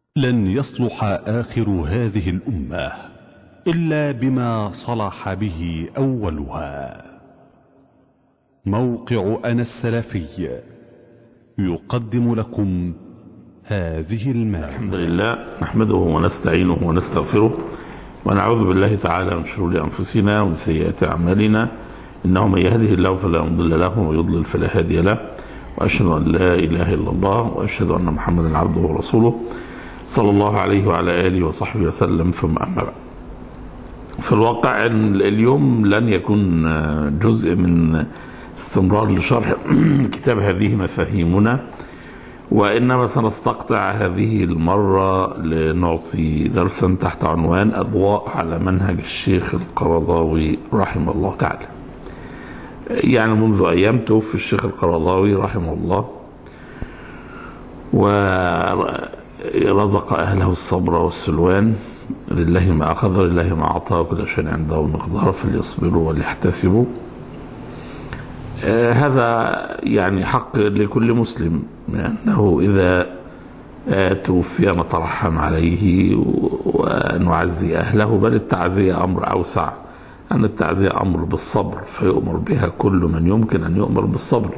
لن يصلح اخر هذه الامه الا بما صلح به اولها موقع انا السلفي يقدم لكم هذه الماده الحمد لله نحمده ونستعينه ونستغفره ونعوذ بالله تعالى من شرور انفسنا ومن سيئات اعمالنا انه من يهده الله فلا مضل له ومن يضلل فلا هادي له واشهد ان لا اله الا الله واشهد ان محمدا عبده ورسوله صلى الله عليه وعلى اله وصحبه وسلم ثم اما بعد. في الواقع إن اليوم لن يكون جزء من استمرار لشرح كتاب هذه مفاهيمنا وانما سنستقطع هذه المره لنعطي درسا تحت عنوان اضواء على منهج الشيخ القرضاوي رحمه الله تعالى. يعني منذ ايام توفي الشيخ القرضاوي رحمه الله ورزق اهله الصبر والسلوان لله ما اخذ لله ما اعطى وكل شيء عنده مقدار فليصبروا وليحتسبوا آه هذا يعني حق لكل مسلم لانه اذا آه توفي نترحم عليه ونعزي اهله بل التعزيه امر اوسع أن التعزية أمر بالصبر فيؤمر بها كل من يمكن أن يؤمر بالصبر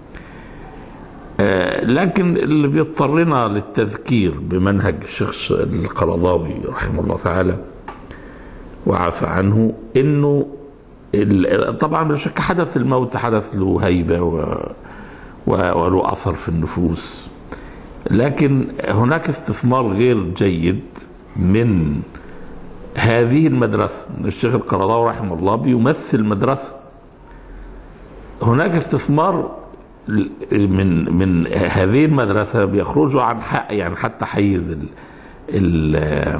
آه لكن اللي بيضطرنا للتذكير بمنهج الشيخ القرضاوي رحمه الله تعالى وعفى عنه انه طبعا بلا شك حدث الموت حدث له هيبه و وله اثر في النفوس لكن هناك استثمار غير جيد من هذه المدرسة الشيخ القرضاوي رحمه الله بيمثل مدرسة هناك استثمار من من هذه المدرسة بيخرجوا عن حق يعني حتى حيز ال ال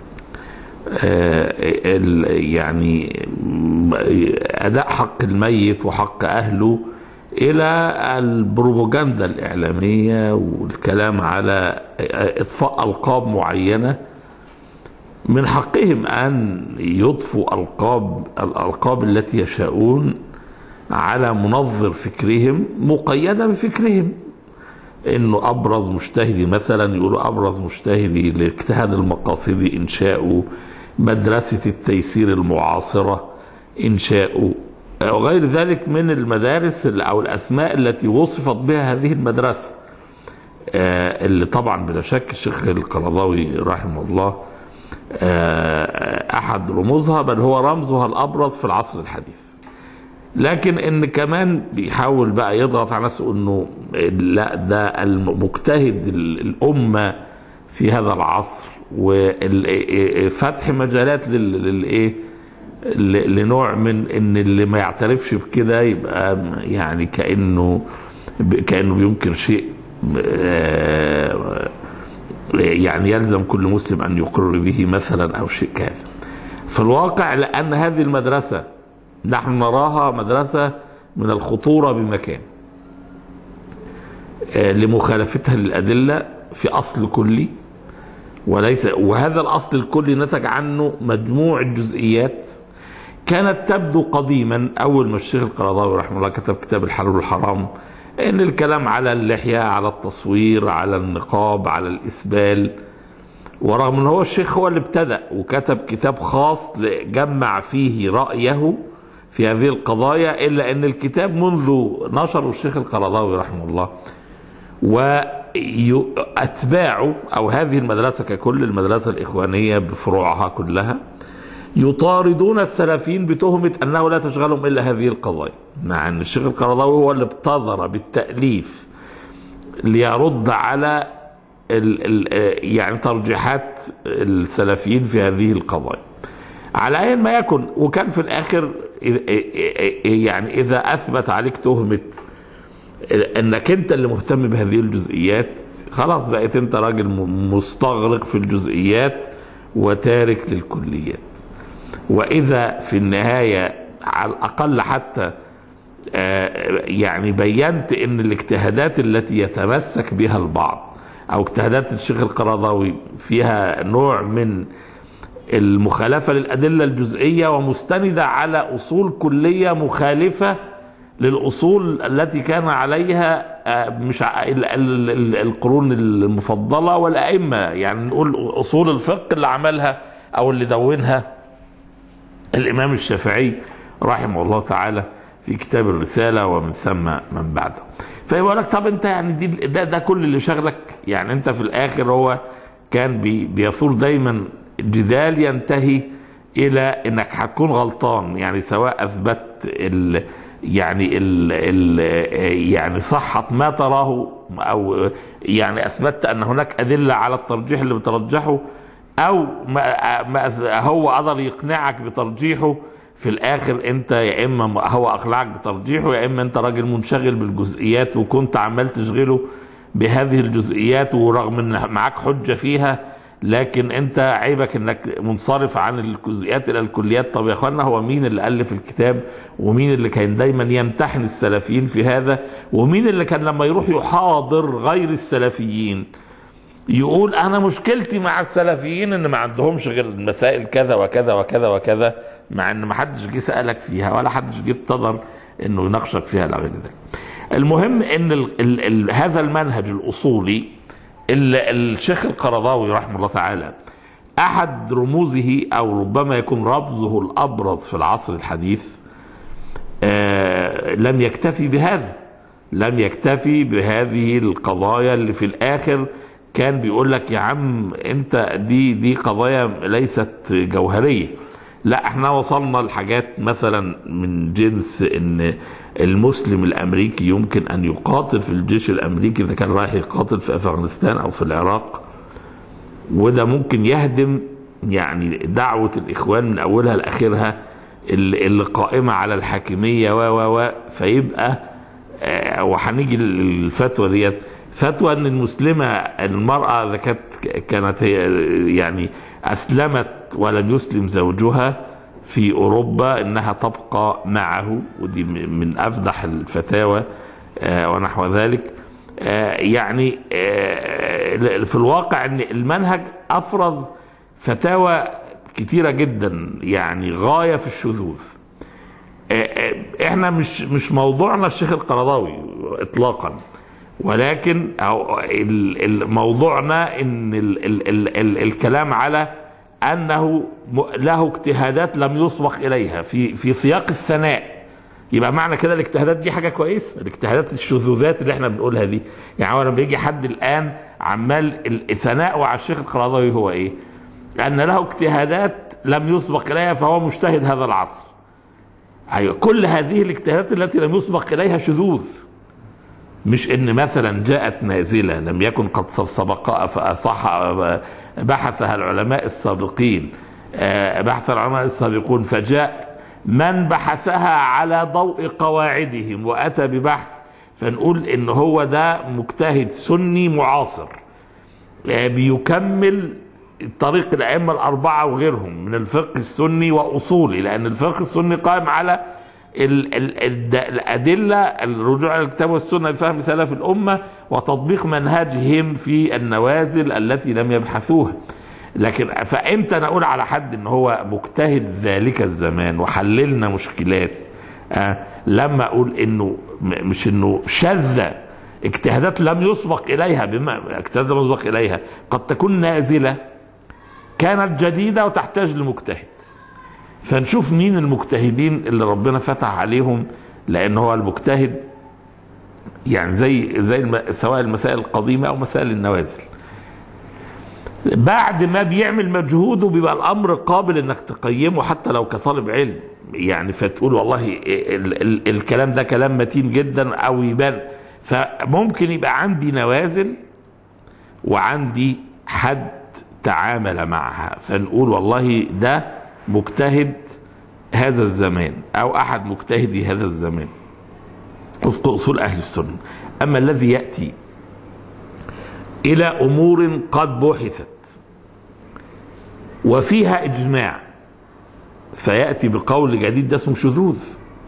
ال يعني أداء حق الميت وحق أهله إلى البروباجندا الإعلامية والكلام على إطفاء ألقاب معينة من حقهم ان يضفوا القاب الالقاب التي يشاءون على منظر فكرهم مقيده بفكرهم انه ابرز مجتهدي مثلا يقولوا ابرز مجتهدي لاجتهاد المقاصد انشاؤه مدرسه التيسير المعاصره انشاؤه وغير ذلك من المدارس او الاسماء التي وصفت بها هذه المدرسه اللي طبعا بلا شك الشيخ القرضاوي رحمه الله احد رموزها بل هو رمزها الابرز في العصر الحديث لكن ان كمان بيحاول بقى يضغط على نفسه انه لا ده المجتهد الامه في هذا العصر وفتح مجالات للايه لنوع من ان اللي ما يعترفش بكده يبقى يعني كانه كانه بينكر شيء يعني يلزم كل مسلم ان يقر به مثلا او شيء كهذا. في الواقع لان هذه المدرسه نحن نراها مدرسه من الخطوره بمكان. لمخالفتها للادله في اصل كلي وليس وهذا الاصل الكلي نتج عنه مجموع الجزئيات كانت تبدو قديما اول ما الشيخ القرضاوي رحمه الله كتب كتاب الحلال والحرام ان الكلام على اللحيه على التصوير على النقاب على الاسبال ورغم ان هو الشيخ هو اللي ابتدا وكتب كتاب خاص جمع فيه رايه في هذه القضايا الا ان الكتاب منذ نشره الشيخ القرضاوي رحمه الله واتباعه او هذه المدرسه ككل المدرسه الاخوانيه بفروعها كلها يطاردون السلفيين بتهمة أنه لا تشغلهم إلا هذه القضايا مع أن الشيخ القرضاوي هو اللي ابتذر بالتأليف ليرد على ال ال يعني ترجيحات السلفيين في هذه القضايا على أي ما يكن وكان في الآخر يعني إذا أثبت عليك تهمة أنك أنت اللي مهتم بهذه الجزئيات خلاص بقيت أنت راجل مستغرق في الجزئيات وتارك للكليات واذا في النهايه على الاقل حتى يعني بينت ان الاجتهادات التي يتمسك بها البعض او اجتهادات الشيخ القرضاوي فيها نوع من المخالفه للادله الجزئيه ومستنده على اصول كليه مخالفه للاصول التي كان عليها آه، مش ع- ال- ال- ال- القرون المفضله والائمه يعني نقول اصول الفقه اللي عملها او اللي دونها الامام الشافعي رحمه الله تعالى في كتاب الرساله ومن ثم من بعده فيقول لك طب انت يعني دي ده ده كل اللي شغلك يعني انت في الاخر هو كان بي بيثور دايما جدال ينتهي الى انك هتكون غلطان يعني سواء اثبت ال يعني ال ال يعني صحة ما تراه او يعني اثبتت ان هناك ادله على الترجيح اللي بترجحه او ما ما هو قدر يقنعك بترجيحه في الاخر انت يا اما هو اقنعك بترجيحه يا اما انت راجل منشغل بالجزئيات وكنت عمال تشغله بهذه الجزئيات ورغم ان معاك حجه فيها لكن انت عيبك انك منصرف عن الجزئيات الى الكليات طب يا اخوانا هو مين اللي الف الكتاب ومين اللي كان دايما يمتحن السلفيين في هذا ومين اللي كان لما يروح يحاضر غير السلفيين يقول انا مشكلتي مع السلفيين ان ما عندهمش غير المسائل كذا وكذا وكذا وكذا مع ان ما حدش جه سالك فيها ولا حدش جه ابتدر انه يناقشك فيها لا غير ذلك. المهم ان ال ال ال هذا المنهج الاصولي اللي الشيخ القرضاوي رحمه الله تعالى احد رموزه او ربما يكون رمزه الابرز في العصر الحديث آه لم يكتفي بهذا لم يكتفي بهذه القضايا اللي في الاخر كان بيقول لك يا عم انت دي دي قضايا ليست جوهريه لا احنا وصلنا لحاجات مثلا من جنس ان المسلم الامريكي يمكن ان يقاتل في الجيش الامريكي اذا كان رايح يقاتل في افغانستان او في العراق وده ممكن يهدم يعني دعوه الاخوان من اولها لاخرها اللي, اللي قائمه على الحاكميه و و و فيبقى آه، وهنيجي للفتوى ديت فتوى ان المسلمه المراه اذا كانت كانت هي يعني اسلمت ولم يسلم زوجها في اوروبا انها تبقى معه ودي من افضح الفتاوى آه، ونحو ذلك آه، يعني آه، في الواقع ان المنهج افرز فتاوى كتيره جدا يعني غايه في الشذوذ احنا مش مش موضوعنا الشيخ القرضاوي اطلاقا ولكن أو ال- ال- موضوعنا ان ال ال ال ال الكلام على انه م- له اجتهادات لم يسبق اليها في في سياق الثناء يبقى معنى كده الاجتهادات دي حاجه كويسه الاجتهادات الشذوذات اللي احنا بنقولها دي يعني هو لما بيجي حد الان عمال ال- الثناء على الشيخ القرضاوي هو ايه؟ ان له اجتهادات لم يسبق اليها فهو مجتهد هذا العصر ايوه كل هذه الاجتهادات التي لم يسبق اليها شذوذ مش ان مثلا جاءت نازله لم يكن قد سبق فصح بحثها العلماء السابقين آه، بحث العلماء السابقون فجاء من بحثها على ضوء قواعدهم واتى ببحث فنقول ان هو ده مجتهد سني معاصر آه، بيكمل طريق الائمه الاربعه وغيرهم من الفقه السني واصولي لان الفقه السني قائم على ال ال ال الادله الرجوع الى الكتاب والسنه بفهم سلف الامه وتطبيق منهجهم في النوازل التي لم يبحثوها لكن فامتى نقول على حد ان هو مجتهد ذلك الزمان وحللنا مشكلات آه لما اقول انه م- مش انه شذ اجتهادات لم يسبق اليها بما اجتهادات لم يسبق اليها قد تكون نازله كانت جديده وتحتاج لمجتهد فنشوف مين المجتهدين اللي ربنا فتح عليهم لان هو المجتهد يعني زي زي الم... سواء المسائل القديمه او مسائل النوازل بعد ما بيعمل مجهوده بيبقى الامر قابل انك تقيمه حتى لو كطالب علم يعني فتقول والله ال ال الكلام ده كلام متين جدا او يبان فممكن يبقى عندي نوازل وعندي حد تعامل معها فنقول والله ده مجتهد هذا الزمان او احد مجتهدي هذا الزمان وفق اصول اهل السنه اما الذي ياتي الى امور قد بحثت وفيها اجماع فياتي بقول جديد ده اسمه شذوذ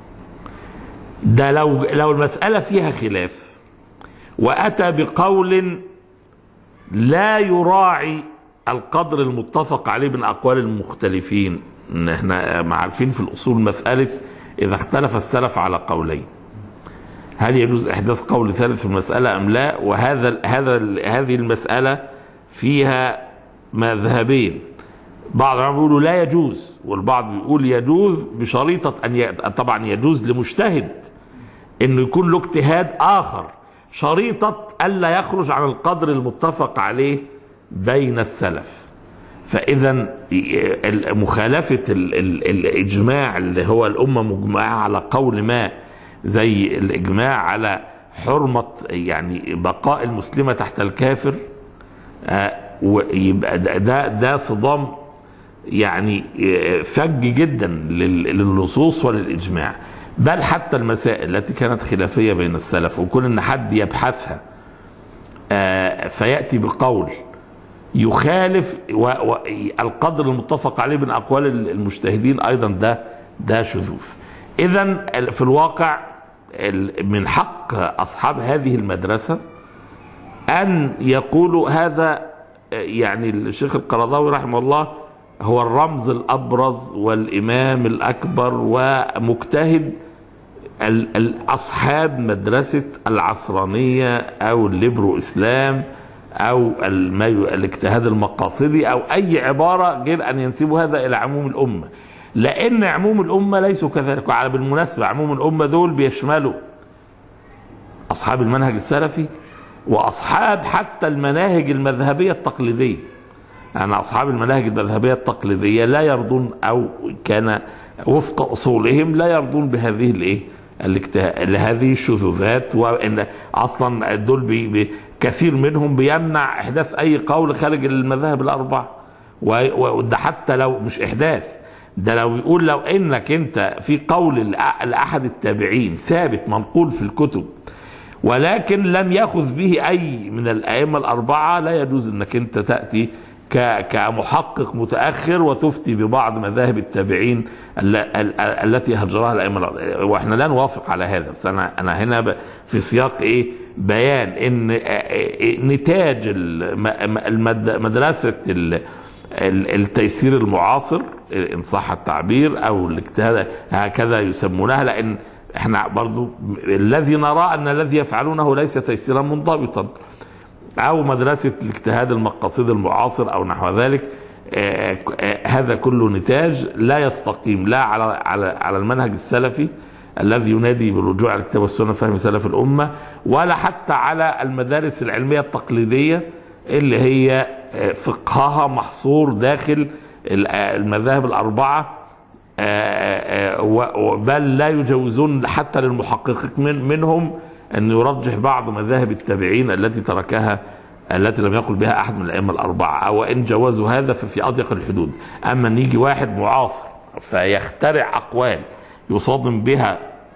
ده لو لو المساله فيها خلاف واتى بقول لا يراعي القدر المتفق عليه من اقوال المختلفين ان احنا عارفين في الاصول مساله اذا اختلف السلف على قولين هل يجوز احداث قول ثالث في المساله ام لا وهذا هذا هذه المساله فيها مذهبين بعض العلماء بيقولوا لا يجوز والبعض بيقول يجوز بشريطه ان ي... طبعا يجوز لمجتهد انه يكون له اجتهاد اخر شريطه الا يخرج عن القدر المتفق عليه بين السلف فاذا مخالفه ال- ال- الاجماع اللي هو الامه مجمعه على قول ما زي الاجماع على حرمه يعني بقاء المسلمه تحت الكافر آه، ويبقى ده ده, ده صدام يعني آه، فج جدا لل- للنصوص وللاجماع بل حتى المسائل التي كانت خلافيه بين السلف وكون ان حد يبحثها آه، فياتي بقول يخالف و و القدر المتفق عليه من اقوال المجتهدين ايضا ده ده شذوذ اذا في الواقع ال- من حق اصحاب هذه المدرسه ان يقولوا هذا يعني الشيخ القرضاوي رحمه الله هو الرمز الابرز والامام الاكبر ومجتهد ال- ال- اصحاب مدرسه العصرانيه او الليبرو اسلام او الما ي- الاجتهاد المقاصدي او اي عباره غير ان ينسبوا هذا الى عموم الامه لان عموم الامه ليسوا كذلك وعلى بالمناسبه عموم الامه دول بيشملوا اصحاب المنهج السلفي واصحاب حتى المناهج المذهبيه التقليديه يعني اصحاب المناهج المذهبيه التقليديه لا يرضون او كان وفق اصولهم لا يرضون بهذه الايه الاجتهاد لهذه الشذوذات وان اصلا دول بي بي كثير منهم بيمنع احداث اي قول خارج المذاهب الاربعه و- وده حتى لو مش احداث ده لو يقول لو انك انت في قول لأ- لاحد التابعين ثابت منقول في الكتب ولكن لم ياخذ به اي من الائمه الاربعه لا يجوز انك انت تاتي ك- كمحقق متاخر وتفتي ببعض مذاهب التابعين ال- ال- التي هجرها الائمه الأربعة. واحنا لا نوافق على هذا بس انا انا هنا ب- في سياق ايه بيان ان نتاج الم- المد- مدرسه ال- ال- التيسير المعاصر ان صح التعبير او الاجتهاد هكذا يسمونها لان احنا برضو الذي نرى ان الذي يفعلونه ليس تيسيرا منضبطا او مدرسه الاجتهاد المقاصدي المعاصر او نحو ذلك آه، آه، هذا كله نتاج لا يستقيم لا على على على المنهج السلفي الذي ينادي بالرجوع على الكتاب والسنه فهم سلف الامه ولا حتى على المدارس العلميه التقليديه اللي هي آه، فقهها محصور داخل ال- آه، المذاهب الاربعه آه، آه، و- و- بل لا يجوزون حتى للمحققين من منهم ان يرجح بعض مذاهب التابعين التي تركها التي لم يقل بها احد من الائمه الاربعه او ان جوزوا هذا ففي اضيق الحدود اما ان يجي واحد معاصر فيخترع اقوال يصادم بها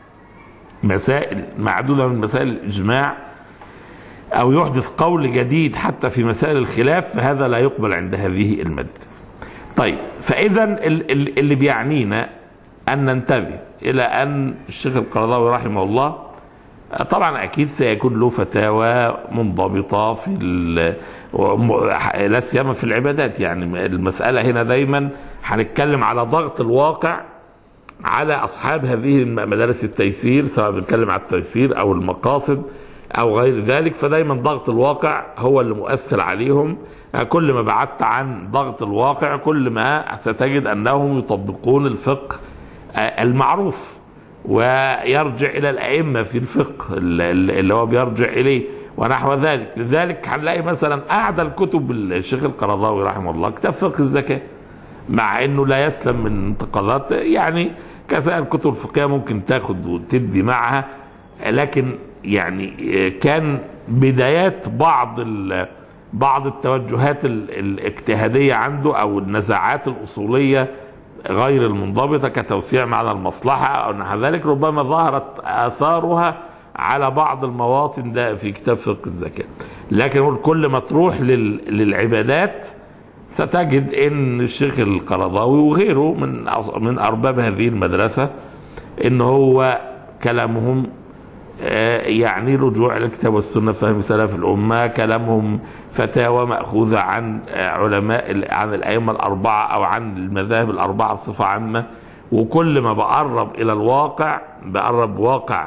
مسائل معدوده من مسائل الاجماع او يحدث قول جديد حتى في مسائل الخلاف فهذا لا يقبل عند هذه المدرسه طيب فاذا ال- ال- اللي بيعنينا ان ننتبه الى ان الشيخ القرضاوي رحمه الله طبعا اكيد سيكون له فتاوى منضبطه في ال- وم- لا سيما في العبادات يعني المساله هنا دايما هنتكلم على ضغط الواقع على اصحاب هذه مدارس التيسير سواء بنتكلم على التيسير او المقاصد او غير ذلك فدايما ضغط الواقع هو اللي مؤثر عليهم كل ما بعدت عن ضغط الواقع كل ما ستجد انهم يطبقون الفقه المعروف ويرجع الى الائمه في الفقه اللي هو بيرجع اليه ونحو ذلك لذلك هنلاقي مثلا اعدى الكتب الشيخ القرضاوي رحمه الله كتاب فقه الزكاه مع انه لا يسلم من انتقادات يعني كسائر الكتب الفقهيه ممكن تاخد وتدي معها لكن يعني كان بدايات بعض ال- بعض التوجهات ال- الاجتهاديه عنده او النزاعات الاصوليه غير المنضبطه كتوسيع معنى المصلحه او نحو ذلك ربما ظهرت اثارها على بعض المواطن ده في كتاب فقه الزكاه لكن نقول كل ما تروح لل- للعبادات ستجد ان الشيخ القرضاوي وغيره من أص- من ارباب هذه المدرسه ان هو كلامهم آه، يعني رجوع الى الكتاب والسنه فهم سلف الامه كلامهم فتاوى ماخوذه عن آه، علماء ال- عن الائمه الاربعه او عن المذاهب الاربعه بصفه عامه وكل ما بقرب الى الواقع بقرب واقع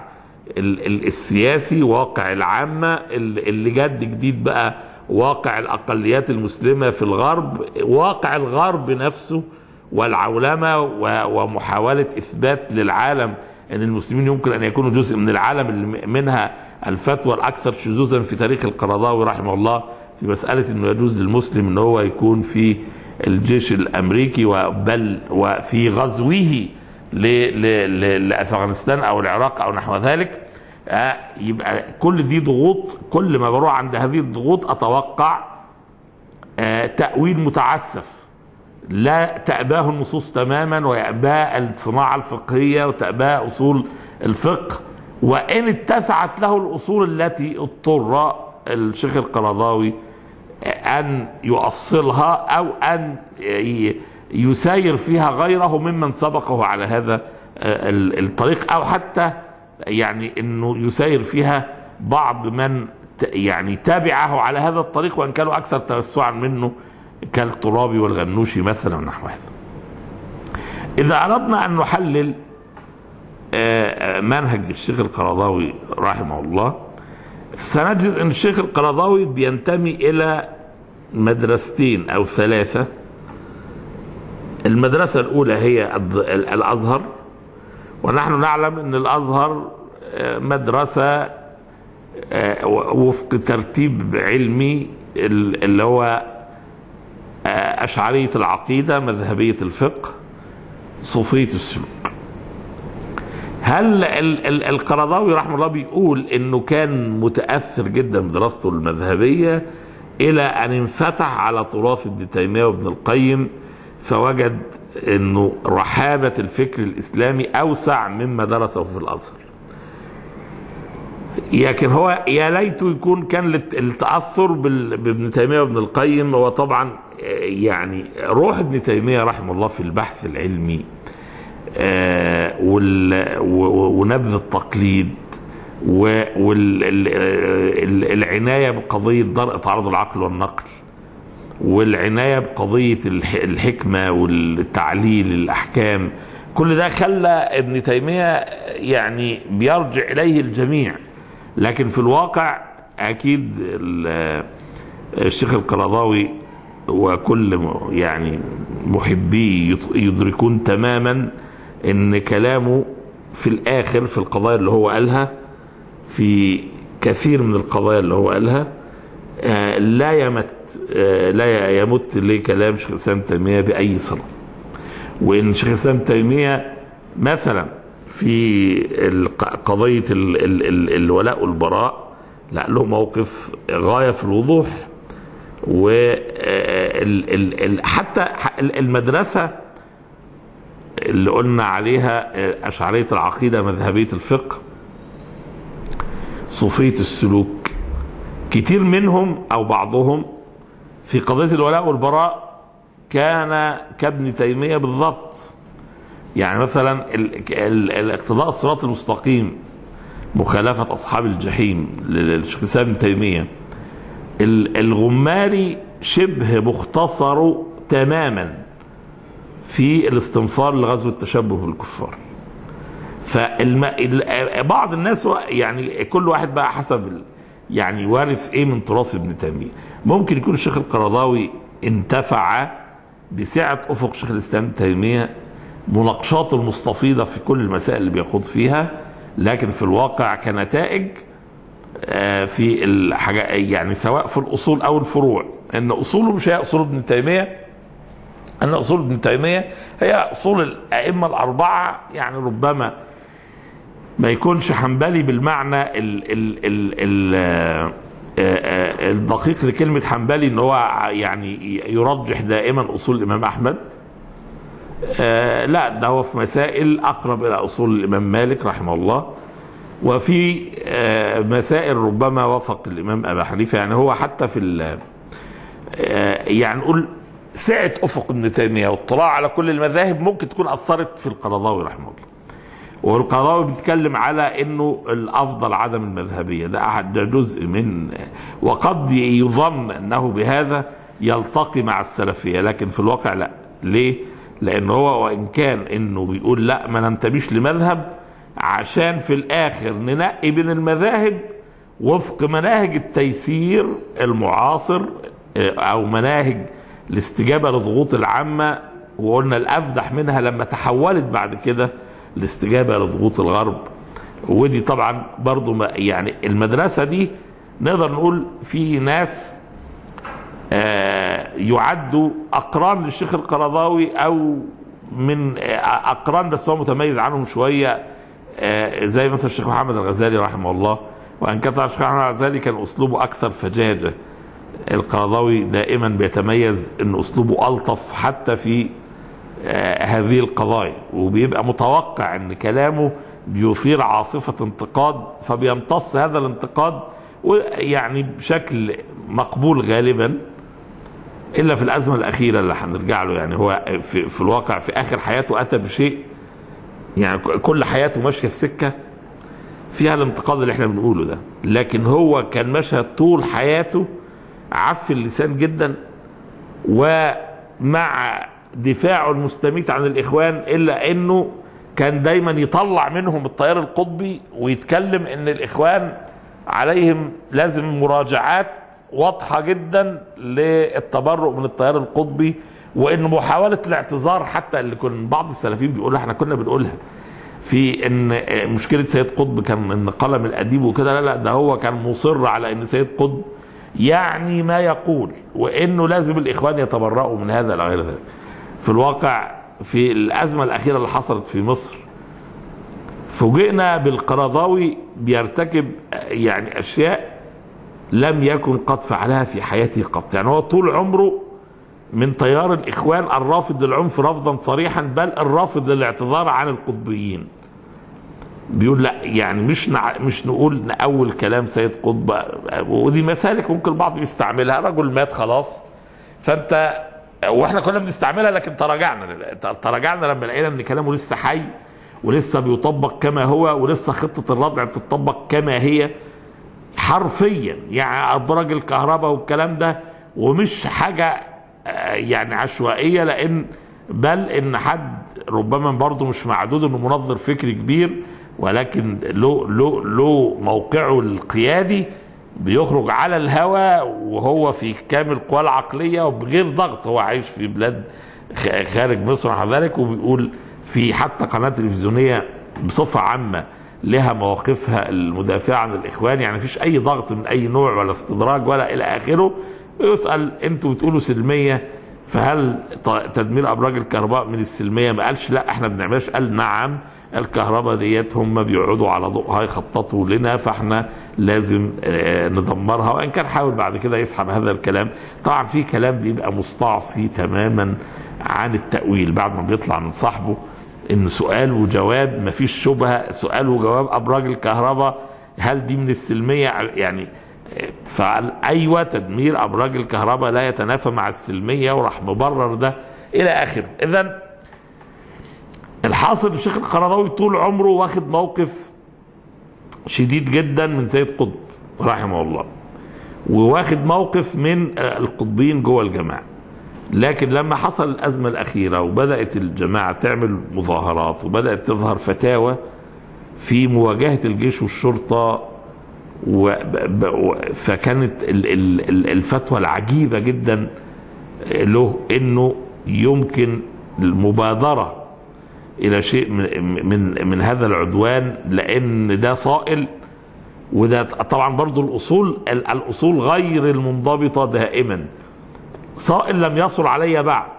ال- ال- السياسي واقع العامة ال- اللي جد جديد بقى واقع الأقليات المسلمة في الغرب واقع الغرب نفسه والعولمة و- ومحاولة إثبات للعالم أن المسلمين يمكن أن يكونوا جزء من العالم اللي منها الفتوى الأكثر شذوذا في تاريخ القرضاوي رحمه الله في مسألة أنه يجوز للمسلم أنه هو يكون في الجيش الأمريكي وبل وفي غزوه ل- ل- ل- لأفغانستان أو العراق أو نحو ذلك آه، يبقى كل دي ضغوط كل ما بروح عند هذه الضغوط أتوقع آه، تأويل متعسف لا تأباه النصوص تماما ويأباه الصناعة الفقهية وتأباه أصول الفقه وإن اتسعت له الأصول التي اضطر الشيخ القرضاوي أن يؤصلها أو أن ي- يساير فيها غيره ممن سبقه على هذا آه، ال- الطريق أو حتى يعني أنه يساير فيها بعض من ت- يعني تابعه على هذا الطريق وإن كانوا أكثر توسعا منه كالترابي والغنوشي مثلا ونحو هذا إذا أردنا أن نحلل آه، آه، منهج الشيخ القرضاوي رحمه الله سنجد أن الشيخ القرضاوي بينتمي إلى مدرستين أو ثلاثة المدرسة الأولى هي الض- ال- الأزهر ونحن نعلم أن الأزهر آه، مدرسة آه، وفق ترتيب علمي ال- اللي هو آه، أشعرية العقيدة مذهبية الفقه صوفية السلوك هل ال- ال- القرضاوي رحمه الله بيقول انه كان متاثر جدا بدراسته المذهبيه الى ان انفتح على تراث ابن تيميه وابن القيم فوجد انه رحابه الفكر الاسلامي اوسع مما درسه في الازهر. لكن هو يا ليته يكون كان الت- التاثر بال- بابن تيميه وابن القيم هو طبعا آه، يعني روح ابن تيميه رحمه الله في البحث العلمي آه، وال- و- و- ونبذ التقليد والعناية بقضية درء تعارض العقل والنقل والعناية بقضية الح- الحكمة والتعليل الأحكام كل ده خلى ابن تيمية يعني بيرجع إليه الجميع لكن في الواقع أكيد ال- الشيخ القرضاوي وكل م- يعني محبيه يط- يدركون تماما ان كلامه في الاخر في القضايا اللي هو قالها في كثير من القضايا اللي هو قالها آه، لا يمت آه، لا يمت لكلام شيخ الاسلام تيميه باي صله وان شيخ الاسلام تيميه مثلا في الق- قضيه ال- ال- ال- الولاء والبراء لا له موقف غايه في الوضوح و ال- ال- ال- حتى ح- ال- المدرسه اللي قلنا عليها آه، اشعريه العقيده مذهبيه الفقه صوفيه السلوك كتير منهم او بعضهم في قضيه الولاء والبراء كان كابن تيميه بالضبط يعني مثلا ال- ال- الاقتضاء الصراط المستقيم مخالفه اصحاب الجحيم للشيخ الاسلام ابن تيميه ال- الغماري شبه مختصر تماما في الاستنفار لغزو التشبه بالكفار فالم... ال- بعض الناس و- يعني كل واحد بقى حسب ال... يعني وارث ايه من تراث ابن تيميه ممكن يكون الشيخ القرضاوي انتفع بسعه افق شيخ الاسلام ابن تيميه مناقشاته المستفيضه في كل المسائل اللي بيخوض فيها لكن في الواقع كنتائج آه، في الحاجة يعني سواء في الاصول او الفروع ان اصوله مش هي اصول ابن تيميه ان اصول ابن تيميه هي اصول الائمه الاربعه يعني ربما ما يكونش حنبلي بالمعنى ال ال ال ال آه، آه، الدقيق لكلمه حنبلي ان هو يعني يرجح دائما اصول الامام احمد آه، لا ده هو في مسائل اقرب الى اصول الامام مالك رحمه الله وفي آه، مسائل ربما وافق الامام ابا حنيفه يعني هو حتى في ال- آه، يعني نقول سعه افق ابن تيميه واطلاع على كل المذاهب ممكن تكون اثرت في القرضاوي رحمه الله والقرضاوي بيتكلم على انه الافضل عدم المذهبيه ده احد ده جزء من وقد يظن انه بهذا يلتقي مع السلفيه لكن في الواقع لا ليه؟ لان هو وان كان انه بيقول لا ما ننتميش لمذهب عشان في الاخر ننقي بين المذاهب وفق مناهج التيسير المعاصر او مناهج الاستجابه لضغوط العامه وقلنا الافدح منها لما تحولت بعد كده الاستجابه لضغوط الغرب ودي طبعا برضو ما يعني المدرسه دي نقدر نقول في ناس آه، يعدوا اقران للشيخ القرضاوي او من آه، اقران بس هو متميز عنهم شويه آه، زي مثلا الشيخ محمد الغزالي رحمه الله وان كان طبعا الشيخ محمد الغزالي كان اسلوبه اكثر فجاجه القرضاوي دائما بيتميز ان اسلوبه الطف حتى في آه، هذه القضايا وبيبقى متوقع ان كلامه بيثير عاصفه انتقاد فبيمتص هذا الانتقاد ويعني بشكل مقبول غالبا الا في الازمه الاخيره اللي هنرجع له يعني هو في, في الواقع في اخر حياته اتى بشيء يعني كل حياته ماشيه في سكه فيها الانتقاد اللي احنا بنقوله ده لكن هو كان ماشي طول حياته عف اللسان جدا ومع دفاعه المستميت عن الاخوان الا انه كان دايما يطلع منهم التيار القطبي ويتكلم ان الاخوان عليهم لازم مراجعات واضحه جدا للتبرؤ من التيار القطبي وان محاوله الاعتذار حتى اللي كان بعض السلفيين بيقولها احنا كنا بنقولها في ان مشكله سيد قطب كان ان قلم الاديب وكده لا لا ده هو كان مصر على ان سيد قطب يعني ما يقول وانه لازم الاخوان يتبرؤوا من هذا الى غير ذلك. في الواقع في الازمه الاخيره اللي حصلت في مصر فوجئنا بالقرضاوي بيرتكب يعني اشياء لم يكن قد فعلها في حياته قط يعني هو طول عمره من تيار الاخوان الرافض للعنف رفضا صريحا بل الرافض للاعتذار عن القطبيين بيقول لا يعني مش نع... مش نقول اول كلام سيد قطب ودي مسالك ممكن البعض يستعملها رجل مات خلاص فانت واحنا كنا بنستعملها لكن تراجعنا تراجعنا لما لقينا ان كلامه لسه حي ولسه بيطبق كما هو ولسه خطه الردع بتطبق كما هي حرفيا يعني ابراج الكهرباء والكلام ده ومش حاجه آه، يعني عشوائيه لان بل ان حد ربما برضه مش معدود انه منظر فكري كبير ولكن له له له موقعه القيادي بيخرج على الهوى وهو في كامل قواه العقليه وبغير ضغط هو عايش في بلاد خ- خارج مصر ومع ذلك وبيقول في حتى قناه تلفزيونيه بصفه عامه لها مواقفها المدافعه عن الاخوان يعني مفيش اي ضغط من اي نوع ولا استدراج ولا الى اخره يسال انتوا بتقولوا سلميه فهل ط- تدمير ابراج الكهرباء من السلميه ما قالش لا احنا بنعملش قال نعم الكهرباء ديت هم بيقعدوا على ضوءها يخططوا لنا فاحنا لازم آه، ندمرها وان كان حاول بعد كده يسحب هذا الكلام طبعا في كلام بيبقى مستعصي تماما عن التاويل بعد ما بيطلع من صاحبه ان سؤال وجواب مفيش شبهه سؤال وجواب ابراج الكهرباء هل دي من السلميه يعني آه، فقال ايوه تدمير ابراج الكهرباء لا يتنافى مع السلميه وراح مبرر ده الى اخره اذا الحاصل الشيخ القرضاوي طول عمره واخد موقف شديد جدا من سيد قطب رحمه الله وواخد موقف من آه، القطبيين جوه الجماعه لكن لما حصل الازمه الاخيره وبدات الجماعه تعمل مظاهرات وبدات تظهر فتاوى في مواجهه الجيش والشرطه و... ب... و... فكانت ال... ال... ال- الفتوى العجيبه جدا له انه يمكن المبادره الى شيء من من من هذا العدوان لان ده صائل وده طبعا برضو الاصول ال- الاصول غير المنضبطه دائما صائل لم يصل علي بعد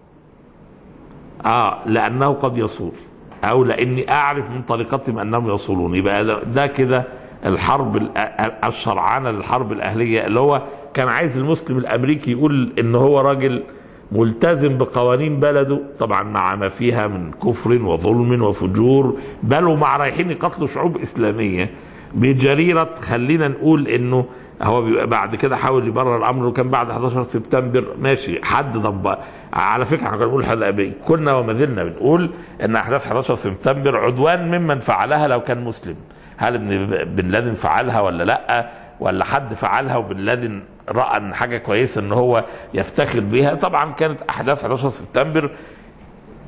اه لانه قد يصول او لاني اعرف من طريقتهم انهم يصولون يبقى ده- ده كده الحرب ال- ال- الشرعانه للحرب الاهليه اللي هو كان عايز المسلم الامريكي يقول ان هو راجل ملتزم بقوانين بلده طبعا مع ما فيها من كفر وظلم وفجور بل ومع رايحين يقتلوا شعوب اسلاميه بجريره خلينا نقول انه هو بيبقى بعد كده حاول يبرر الامر وكان بعد 11 سبتمبر ماشي حد ضب على فكره احنا كنا بنقول حد- كنا وما زلنا بنقول ان احداث 11 سبتمبر عدوان ممن فعلها لو كان مسلم هل ابن بن لادن فعلها ولا لا ولا حد فعلها وبن لادن راى ان حاجه كويسه ان هو يفتخر بيها طبعا كانت احداث 11 سبتمبر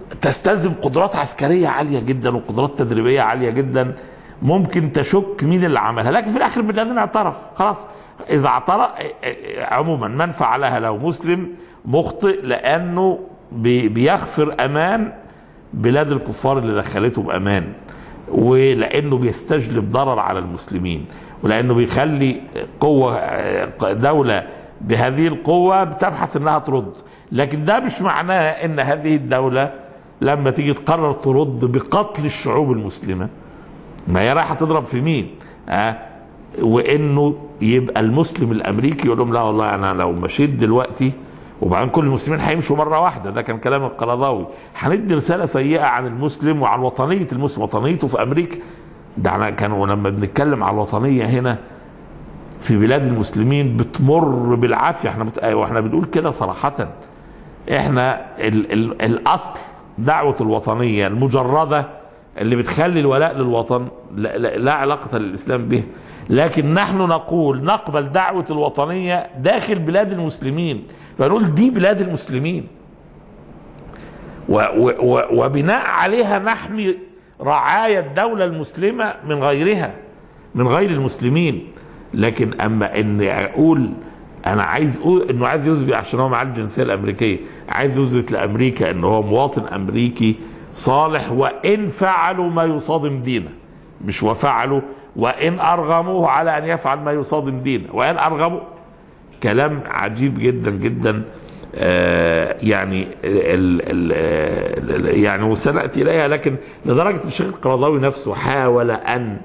تستلزم قدرات عسكريه عاليه جدا وقدرات تدريبيه عاليه جدا ممكن تشك مين اللي عملها لكن في الاخر بن لادن اعترف خلاص اذا اعترف عموما من فعلها لو مسلم مخطئ لانه بي- بيغفر امان بلاد الكفار اللي دخلته بامان ولانه بيستجلب ضرر على المسلمين ولانه بيخلي قوه دوله بهذه القوه بتبحث انها ترد لكن ده مش معناه ان هذه الدوله لما تيجي تقرر ترد بقتل الشعوب المسلمه ما هي رايحه تضرب في مين؟ ها وانه يبقى المسلم الامريكي يقول لهم لا والله انا لو مشيت دلوقتي وبعدين كل المسلمين هيمشوا مره واحده ده كان كلام القرضاوي هندي رساله سيئه عن المسلم وعن وطنيه المسلم وطنيته في امريكا ده احنا كانوا لما بنتكلم على الوطنيه هنا في بلاد المسلمين بتمر بالعافيه احنا بت... واحنا بنقول كده صراحه احنا ال... ال... الاصل دعوه الوطنيه المجرده اللي بتخلي الولاء للوطن لا, لا, لا علاقه للاسلام به لكن نحن نقول نقبل دعوه الوطنيه داخل بلاد المسلمين فنقول دي بلاد المسلمين و و و وبناء عليها نحمي رعاية الدولة المسلمة من غيرها من غير المسلمين لكن اما ان اقول انا عايز اقول انه عايز يثبت عشان هو معاه الجنسيه الامريكيه عايز يثبت لامريكا ان هو مواطن امريكي صالح وان فعلوا ما يصادم دينه مش وفعلوا وان ارغموه على ان يفعل ما يصادم دينه وان ارغموا كلام عجيب جدا جدا آه يعني ال ال ال يعني وسناتي اليها لكن لدرجه الشيخ القرضاوي نفسه حاول ان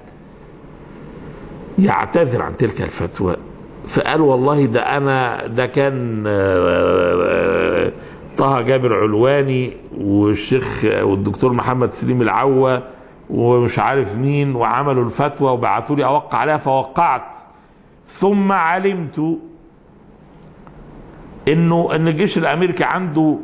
يعتذر عن تلك الفتوى فقال والله ده انا ده كان آه، طه جابر علواني والشيخ والدكتور محمد سليم العوة ومش عارف مين وعملوا الفتوى وبعتوا لي اوقع عليها فوقعت ثم علمت انه ان الجيش الامريكي عنده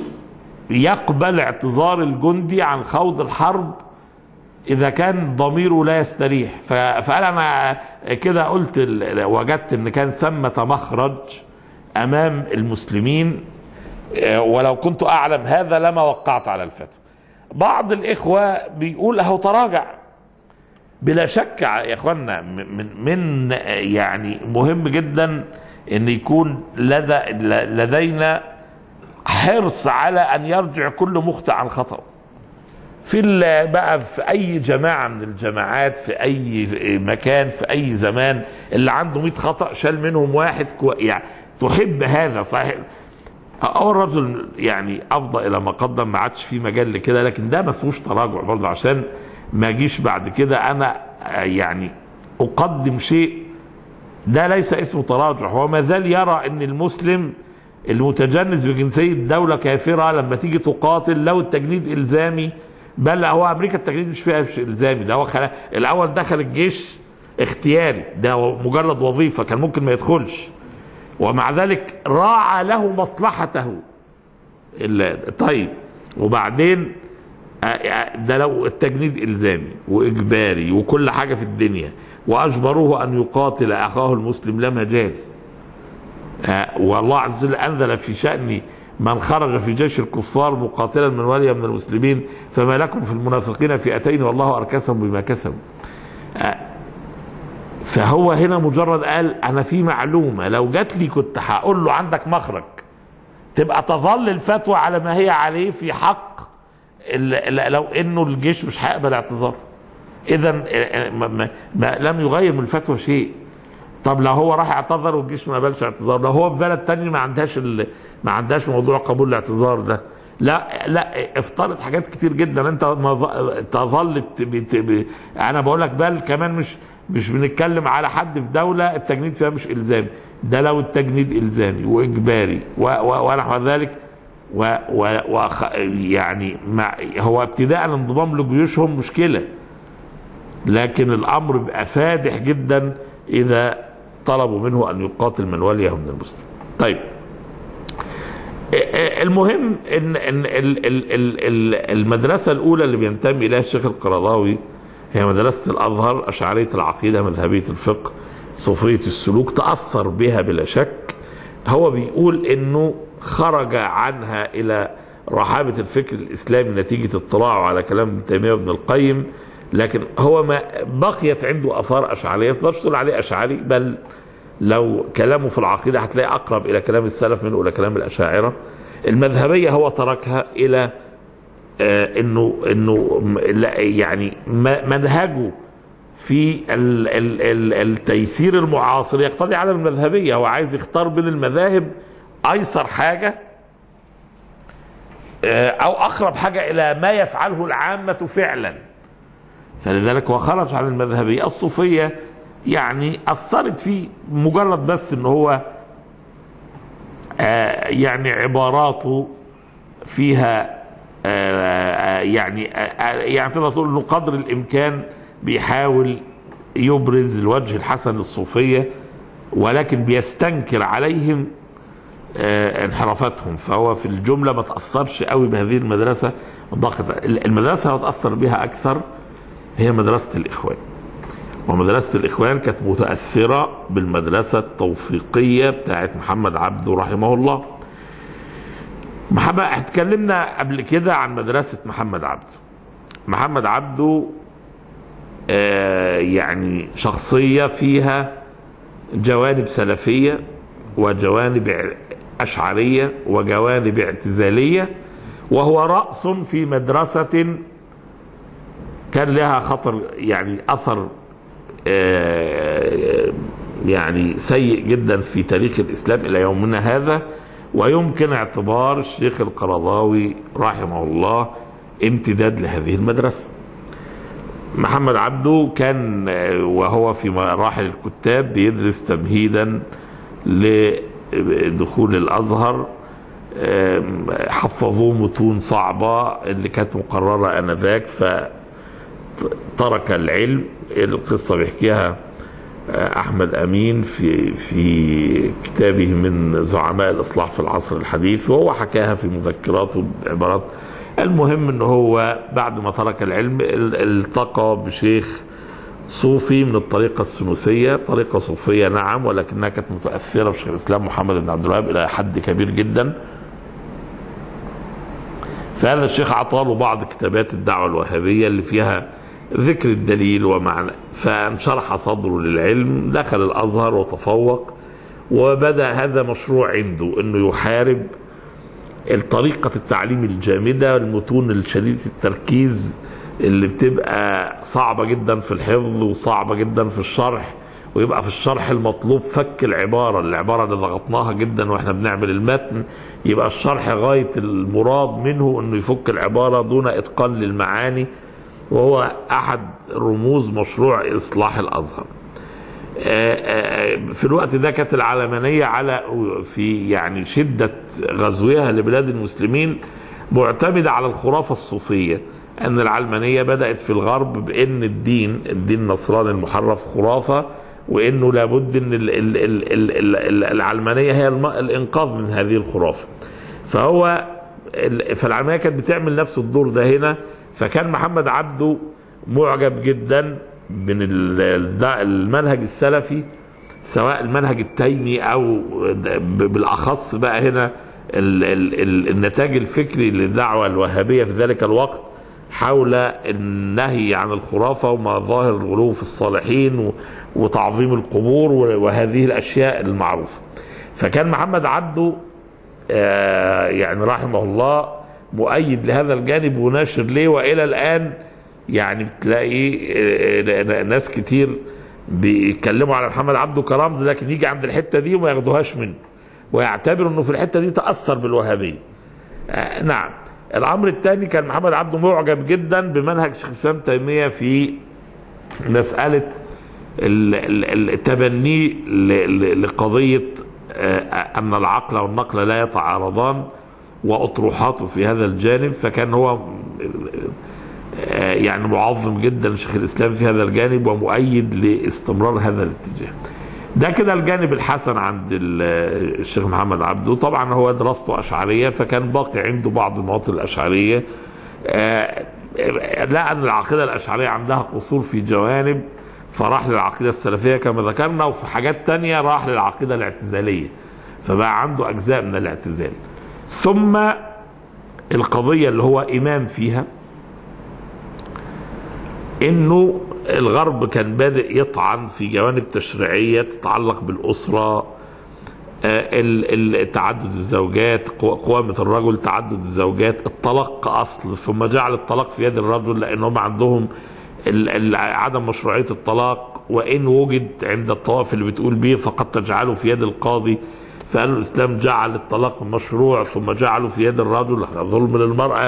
يقبل اعتذار الجندي عن خوض الحرب اذا كان ضميره لا يستريح ف- فقال انا كده قلت ال- وجدت ان كان ثمة مخرج امام المسلمين آه، ولو كنت اعلم هذا لما وقعت على الفتوى بعض الاخوه بيقول اهو تراجع بلا شك يا اخوانا من من من يعني مهم جدا ان يكون لدى لدينا حرص على ان يرجع كل مخطئ عن خطأه في ال- بقى في اي جماعه من الجماعات في اي مكان في اي زمان اللي عنده 100 خطا شال منهم واحد كو يعني تحب هذا صحيح أو الرجل يعني افضى الى ما قدم ما عادش في مجال لكده لكن ده ما اسموش تراجع برضه عشان ما اجيش بعد كده انا آه، يعني اقدم شيء ده ليس اسمه تراجع هو ما زال يرى ان المسلم المتجنس بجنسية دولة كافرة لما تيجي تقاتل لو التجنيد إلزامي بل هو أمريكا التجنيد مش فيها مش إلزامي ده هو خلا الأول دخل الجيش اختياري ده مجرد وظيفة كان ممكن ما يدخلش ومع ذلك راعى له مصلحته ال- طيب وبعدين آه، آه، ده لو التجنيد الزامي واجباري وكل حاجه في الدنيا واجبروه ان يقاتل اخاه المسلم لما جاز آه، والله عز وجل انزل في شان من خرج في جيش الكفار مقاتلا من ولي من المسلمين فما لكم في المنافقين فئتين والله اركسهم بما كسبوا آه، فهو هنا مجرد قال انا في معلومه لو جات لي كنت هقول له عندك مخرج تبقى تظل الفتوى على ما هي عليه في حق ال- ال- لو انه الجيش مش هيقبل اعتذار اذا ما- ما- ما- لم يغير من الفتوى شيء طب لو هو راح اعتذر والجيش ما قبلش اعتذار لو هو في بلد تاني ما عندهاش ال... ما عندهاش موضوع قبول الاعتذار ده لا لا افترض حاجات كتير جدا انت ما ظ- تظل بت... بت... ب... انا بقول لك بل كمان مش مش بنتكلم على حد في دوله التجنيد فيها مش الزامي ده لو التجنيد الزامي واجباري و... و... ونحو ذلك و... و... و... يعني مع... هو ابتداء الانضمام لجيوشهم مشكله لكن الامر بيبقى فادح جدا اذا طلبوا منه ان يقاتل من وليه من المسلم. طيب المهم ان ان ال- ال- ال- ال- المدرسه الاولى اللي بينتمي اليها الشيخ القرضاوي هي مدرسه الازهر اشعريه العقيده مذهبيه الفقه صوفيه السلوك تاثر بها بلا شك هو بيقول انه خرج عنها الى رحابة الفكر الإسلامي نتيجة اطلاعه على كلام ابن تيمية وابن القيم لكن هو ما بقيت عنده آثار أشعرية ما تقدرش تقول عليه أشعري بل لو كلامه في العقيدة هتلاقي أقرب إلى كلام السلف منه إلى كلام الأشاعرة المذهبية هو تركها إلى آه انه انه م- لا يعني م- منهجه في ال ال ال التيسير المعاصر يقتضي عدم المذهبيه هو عايز يختار بين المذاهب ايسر حاجه آه، او اقرب حاجه الى ما يفعله العامه فعلا فلذلك هو خرج عن المذهبيه الصوفيه يعني اثرت فيه مجرد بس ان هو آه، يعني عباراته فيها آه، آه، يعني آه، آه، يعني تقدر تقول انه قدر الامكان بيحاول يبرز الوجه الحسن للصوفيه ولكن بيستنكر عليهم آه، انحرافاتهم فهو في الجمله ما تاثرش قوي بهذه المدرسه ضغط المدرسه اللي تاثر بها اكثر هي مدرسه الاخوان ومدرسه الاخوان كانت متاثره بالمدرسه التوفيقيه بتاعت محمد عبده رحمه الله محمد اتكلمنا قبل كده عن مدرسه محمد عبده محمد عبده آه يعني شخصيه فيها جوانب سلفيه وجوانب اشعريه وجوانب اعتزاليه وهو راس في مدرسه كان لها خطر يعني اثر آه، يعني سيء جدا في تاريخ الاسلام الى يومنا هذا ويمكن اعتبار الشيخ القرضاوي رحمه الله امتداد لهذه المدرسه. محمد عبده كان آه، وهو في مراحل الكتاب بيدرس تمهيدا لدخول الازهر آم، حفظوه متون صعبه اللي كانت مقرره انذاك ف ترك العلم القصة بيحكيها أحمد أمين في في كتابه من زعماء الإصلاح في العصر الحديث وهو حكاها في مذكراته بعبارات المهم ان هو بعد ما ترك العلم ال- التقى بشيخ صوفي من الطريقة السنوسية طريقة صوفية نعم ولكنها كانت متأثرة بشيخ الإسلام محمد بن عبد الوهاب إلى حد كبير جدا فهذا الشيخ عطاله بعض كتابات الدعوة الوهابية اللي فيها ذكر الدليل ومعنى فانشرح صدره للعلم دخل الأزهر وتفوق وبدأ هذا مشروع عنده أنه يحارب طريقة التعليم الجامدة المتون الشديدة التركيز اللي بتبقى صعبة جدا في الحفظ وصعبة جدا في الشرح ويبقى في الشرح المطلوب فك العبارة العبارة اللي ضغطناها جدا واحنا بنعمل المتن يبقى الشرح غاية المراد منه انه يفك العبارة دون اتقان للمعاني وهو احد رموز مشروع اصلاح الازهر في الوقت ده كانت العلمانية على في يعني شدة غزوها لبلاد المسلمين معتمدة على الخرافة الصوفية أن العلمانية بدأت في الغرب بأن الدين الدين النصراني المحرف خرافة وأنه لابد أن ال- ال- ال- ال- ال- العلمانية هي الم- الإنقاذ من هذه الخرافة فهو ال- فالعلمانية كانت بتعمل نفس الدور ده هنا فكان محمد عبده معجب جدا من ال- ال- ده المنهج السلفي سواء المنهج التيمي او ب- بالاخص بقى هنا ال ال ال النتاج الفكري للدعوه الوهابيه في ذلك الوقت حول النهي عن الخرافه ومظاهر الغلو في الصالحين و- وتعظيم القبور و- وهذه الاشياء المعروفه. فكان محمد عبده آه، يعني رحمه الله مؤيد لهذا الجانب وناشر ليه والى الان يعني بتلاقي آه، ناس كتير بيتكلموا على محمد عبده كرمز لكن يجي عند الحته دي وما ياخدوهاش منه ويعتبر انه في الحته دي تاثر بالوهابيه. آه، نعم الامر الثاني كان محمد عبده معجب جدا بمنهج شيخ الاسلام تيميه في مساله ال- ال- التبني ل- ل- لقضيه آه، ان العقل والنقل لا يتعارضان واطروحاته في هذا الجانب فكان هو آه، يعني معظم جدا لشيخ الاسلام في هذا الجانب ومؤيد لاستمرار هذا الاتجاه. ده كده الجانب الحسن عند ال- الشيخ محمد عبده طبعا هو دراسته اشعريه فكان باقي عنده بعض المواطن الاشعريه آه، لقى ان العقيده الاشعريه عندها قصور في جوانب فراح للعقيده السلفيه كما ذكرنا وفي حاجات تانية راح للعقيده الاعتزاليه فبقى عنده اجزاء من الاعتزال ثم القضية اللي هو إمام فيها إنه الغرب كان بادئ يطعن في جوانب تشريعية تتعلق بالأسرة آه، ال- ال- تعدد الزوجات قو- قوامة الرجل تعدد الزوجات الطلاق كأصل ثم جعل الطلاق في يد الرجل لأنهم عندهم ال- ال- عدم مشروعية الطلاق وإن وجد عند الطوائف اللي بتقول به فقد تجعله في يد القاضي فقال الإسلام جعل الطلاق مشروع ثم جعله في يد الرجل ظلم للمرأة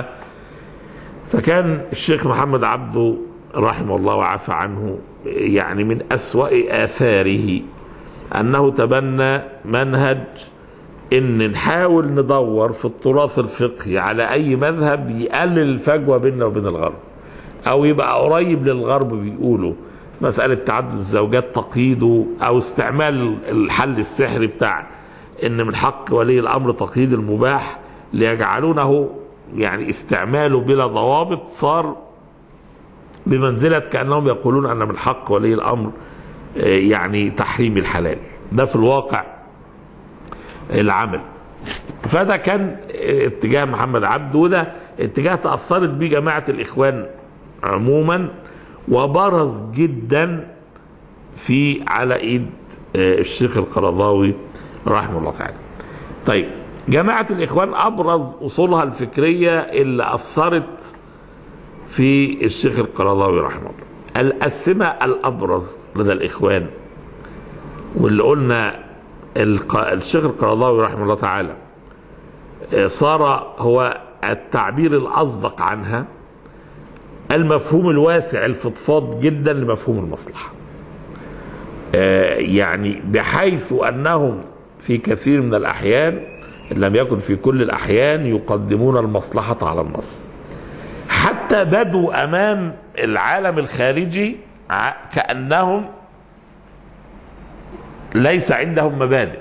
فكان الشيخ محمد عبده رحمه الله وعفى عنه يعني من أسوأ آثاره أنه تبنى منهج إن نحاول ندور في التراث الفقهي على أي مذهب يقلل الفجوة بيننا وبين الغرب أو يبقى قريب للغرب بيقولوا في مسألة تعدد الزوجات تقييده أو استعمال الحل السحري بتاع إن من حق ولي الأمر تقييد المباح ليجعلونه يعني استعماله بلا ضوابط صار بمنزلة كأنهم يقولون أن من حق ولي الأمر آه، يعني تحريم الحلال ده في الواقع العمل فده كان اتجاه محمد عبد وده اتجاه تأثرت به جماعة الإخوان عموما وبرز جدا في على ايد آه، الشيخ القرضاوي رحمه الله تعالى طيب جماعة الإخوان أبرز أصولها الفكرية اللي أثرت في الشيخ القرضاوي رحمه الله الأسمة الأبرز لدى الإخوان واللي قلنا الق- الشيخ القرضاوي رحمه الله تعالى آه، صار هو التعبير الأصدق عنها المفهوم الواسع الفضفاض جدا لمفهوم المصلحة آه، يعني بحيث أنهم في كثير من الأحيان إن لم يكن في كل الأحيان يقدمون المصلحة على النص حتى بدوا أمام العالم الخارجي ع- كأنهم ليس عندهم مبادئ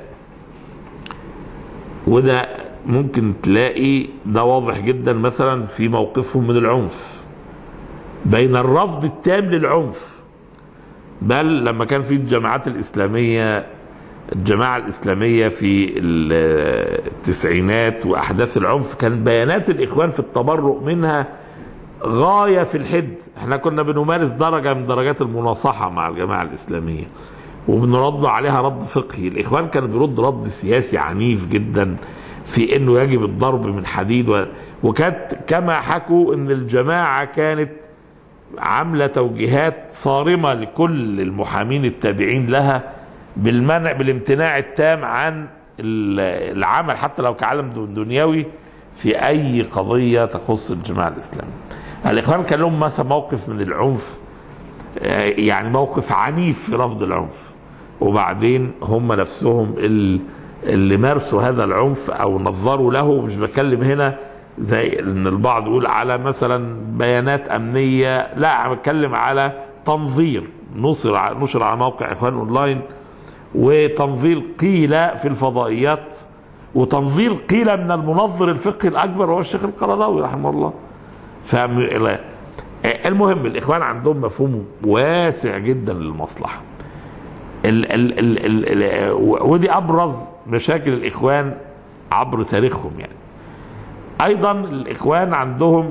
وده ممكن تلاقي ده واضح جدا مثلا في موقفهم من العنف بين الرفض التام للعنف بل لما كان في الجماعات الإسلامية الجماعة الإسلامية في التسعينات وأحداث العنف كان بيانات الإخوان في التبرؤ منها غاية في الحد احنا كنا بنمارس درجة من درجات المناصحة مع الجماعة الإسلامية وبنرد عليها رد فقهي الإخوان كان بيرد رد سياسي عنيف جدا في أنه يجب الضرب من حديد و... وكانت كما حكوا أن الجماعة كانت عاملة توجيهات صارمة لكل المحامين التابعين لها بالمنع بالامتناع التام عن ال- العمل حتى لو كعالم دن- دنيوي في أي قضية تخص الجماعة الإسلامية الإخوان كان لهم مثلا موقف من العنف آه، يعني موقف عنيف في رفض العنف وبعدين هم نفسهم ال- اللي مارسوا هذا العنف او نظروا له مش بتكلم هنا زي ان البعض يقول على مثلا بيانات امنيه لا أنا بتكلم على تنظير نشر ع- نشر على موقع اخوان اونلاين وتنظير قيل في الفضائيات وتنظير قيل من المنظر الفقهي الاكبر وهو الشيخ القرضاوي رحمه الله فم... لا. المهم الاخوان عندهم مفهوم واسع جدا للمصلحه ال ال ال ال ال ودي ابرز مشاكل الاخوان عبر تاريخهم يعني ايضا الاخوان عندهم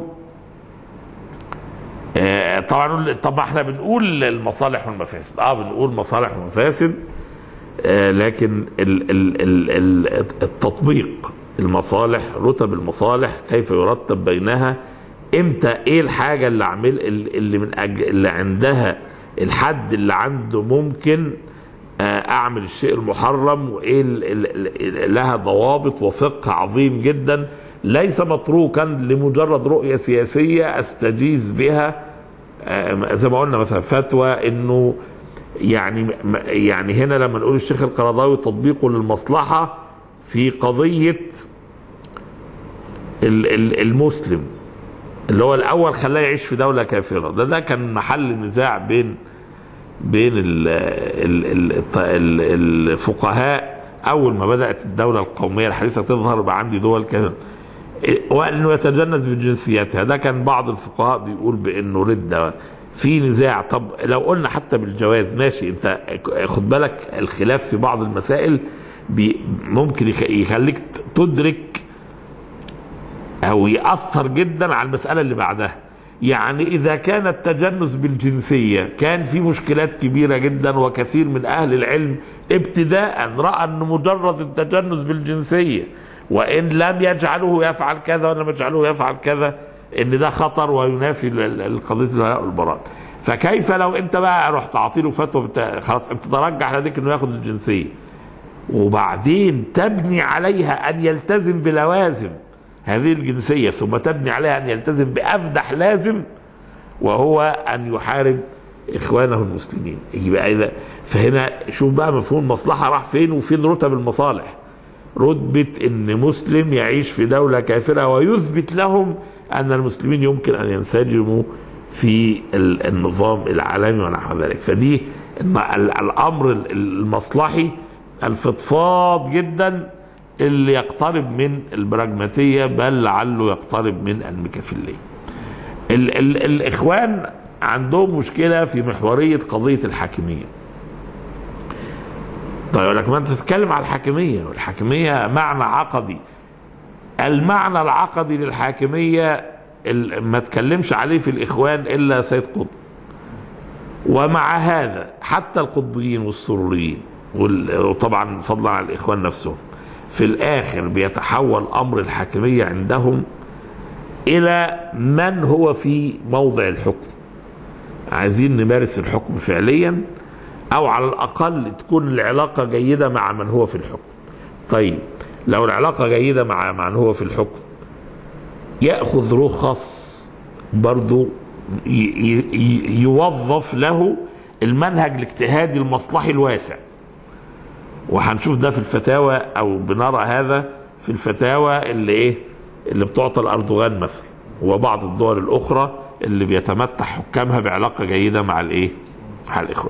آه، طبعا طب احنا بنقول المصالح والمفاسد اه بنقول مصالح ومفاسد آه، لكن ال ال ال ال التطبيق المصالح رتب المصالح كيف يرتب بينها امتى ايه الحاجه اللي عمل اللي من أج... اللي عندها الحد اللي عنده ممكن آه، اعمل الشيء المحرم وايه ال- ال- ال- لها ضوابط وفقه عظيم جدا ليس متروكا لمجرد رؤيه سياسيه استجيز بها آه، زي ما قلنا مثلا فتوى انه يعني م- يعني هنا لما نقول الشيخ القرضاوي تطبيقه للمصلحه في قضيه ال- ال- المسلم اللي هو الاول خلاه يعيش في دوله كافره ده ده كان محل نزاع بين بين ال ال ال ال الفقهاء اول ما بدات الدوله القوميه الحديثه تظهر بقى عندي دول كده وانه يتجنس بجنسياتها ده كان بعض الفقهاء بيقول بانه رده في نزاع طب لو قلنا حتى بالجواز ماشي انت خد بالك الخلاف في بعض المسائل بي ممكن يخ- يخليك تدرك او ياثر جدا على المساله اللي بعدها يعني اذا كان التجنس بالجنسيه كان في مشكلات كبيره جدا وكثير من اهل العلم ابتداء راى ان مجرد التجنس بالجنسيه وان لم يجعله يفعل كذا ولم يجعله يفعل كذا ان ده خطر وينافي ال- ال- القضيه الولاء والبراء فكيف لو انت بقى رحت تعطيله فتوى بتا... خلاص انت ترجح لديك انه ياخد الجنسيه وبعدين تبني عليها ان يلتزم بلوازم هذه الجنسيه ثم تبني عليها ان يلتزم بافدح لازم وهو ان يحارب اخوانه المسلمين يبقى اذا فهنا شوف بقى مفهوم المصلحه راح فين وفين رتب المصالح رتبه ان مسلم يعيش في دوله كافره ويثبت لهم ان المسلمين يمكن ان ينسجموا في ال- النظام العالمي ونحو ذلك فدي الم- ال- الامر ال- المصلحي الفضفاض جدا اللي يقترب من البراجماتيه بل لعله يقترب من الميكافيليه ال ال الاخوان عندهم مشكله في محوريه قضيه الحاكميه طيب يقول لك ما انت تتكلم على الحاكميه والحاكميه معنى عقدي المعنى العقدي للحاكميه ال- ما تكلمش عليه في الاخوان الا سيد قطب ومع هذا حتى القطبيين والسروريين وال- وطبعا فضلا عن الاخوان نفسهم في الاخر بيتحول امر الحاكميه عندهم الى من هو في موضع الحكم عايزين نمارس الحكم فعليا او على الاقل تكون العلاقه جيده مع من هو في الحكم طيب لو العلاقه جيده مع من هو في الحكم ياخذ رخص برضو ي- ي- ي- يوظف له المنهج الاجتهادي المصلحي الواسع وهنشوف ده في الفتاوى او بنرى هذا في الفتاوى اللي ايه اللي بتعطى الاردوغان مثلا وبعض الدول الاخرى اللي بيتمتع حكامها بعلاقه جيده مع الايه مع الاخوان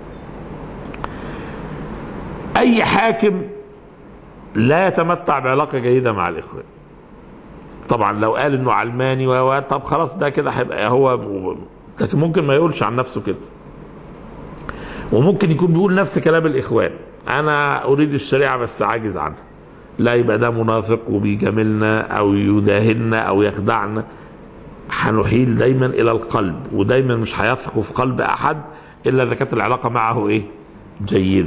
اي حاكم لا يتمتع بعلاقه جيده مع الاخوان طبعا لو قال انه علماني و و- طب خلاص ده كده هيبقى هو لكن ممكن ما يقولش عن نفسه كده وممكن يكون بيقول نفس كلام الاخوان انا اريد الشريعه بس عاجز عنها لا يبقى ده منافق وبيجاملنا او يداهننا او يخدعنا هنحيل دايما الى القلب ودايما مش هيثقوا في قلب احد الا اذا كانت العلاقه معه ايه جيده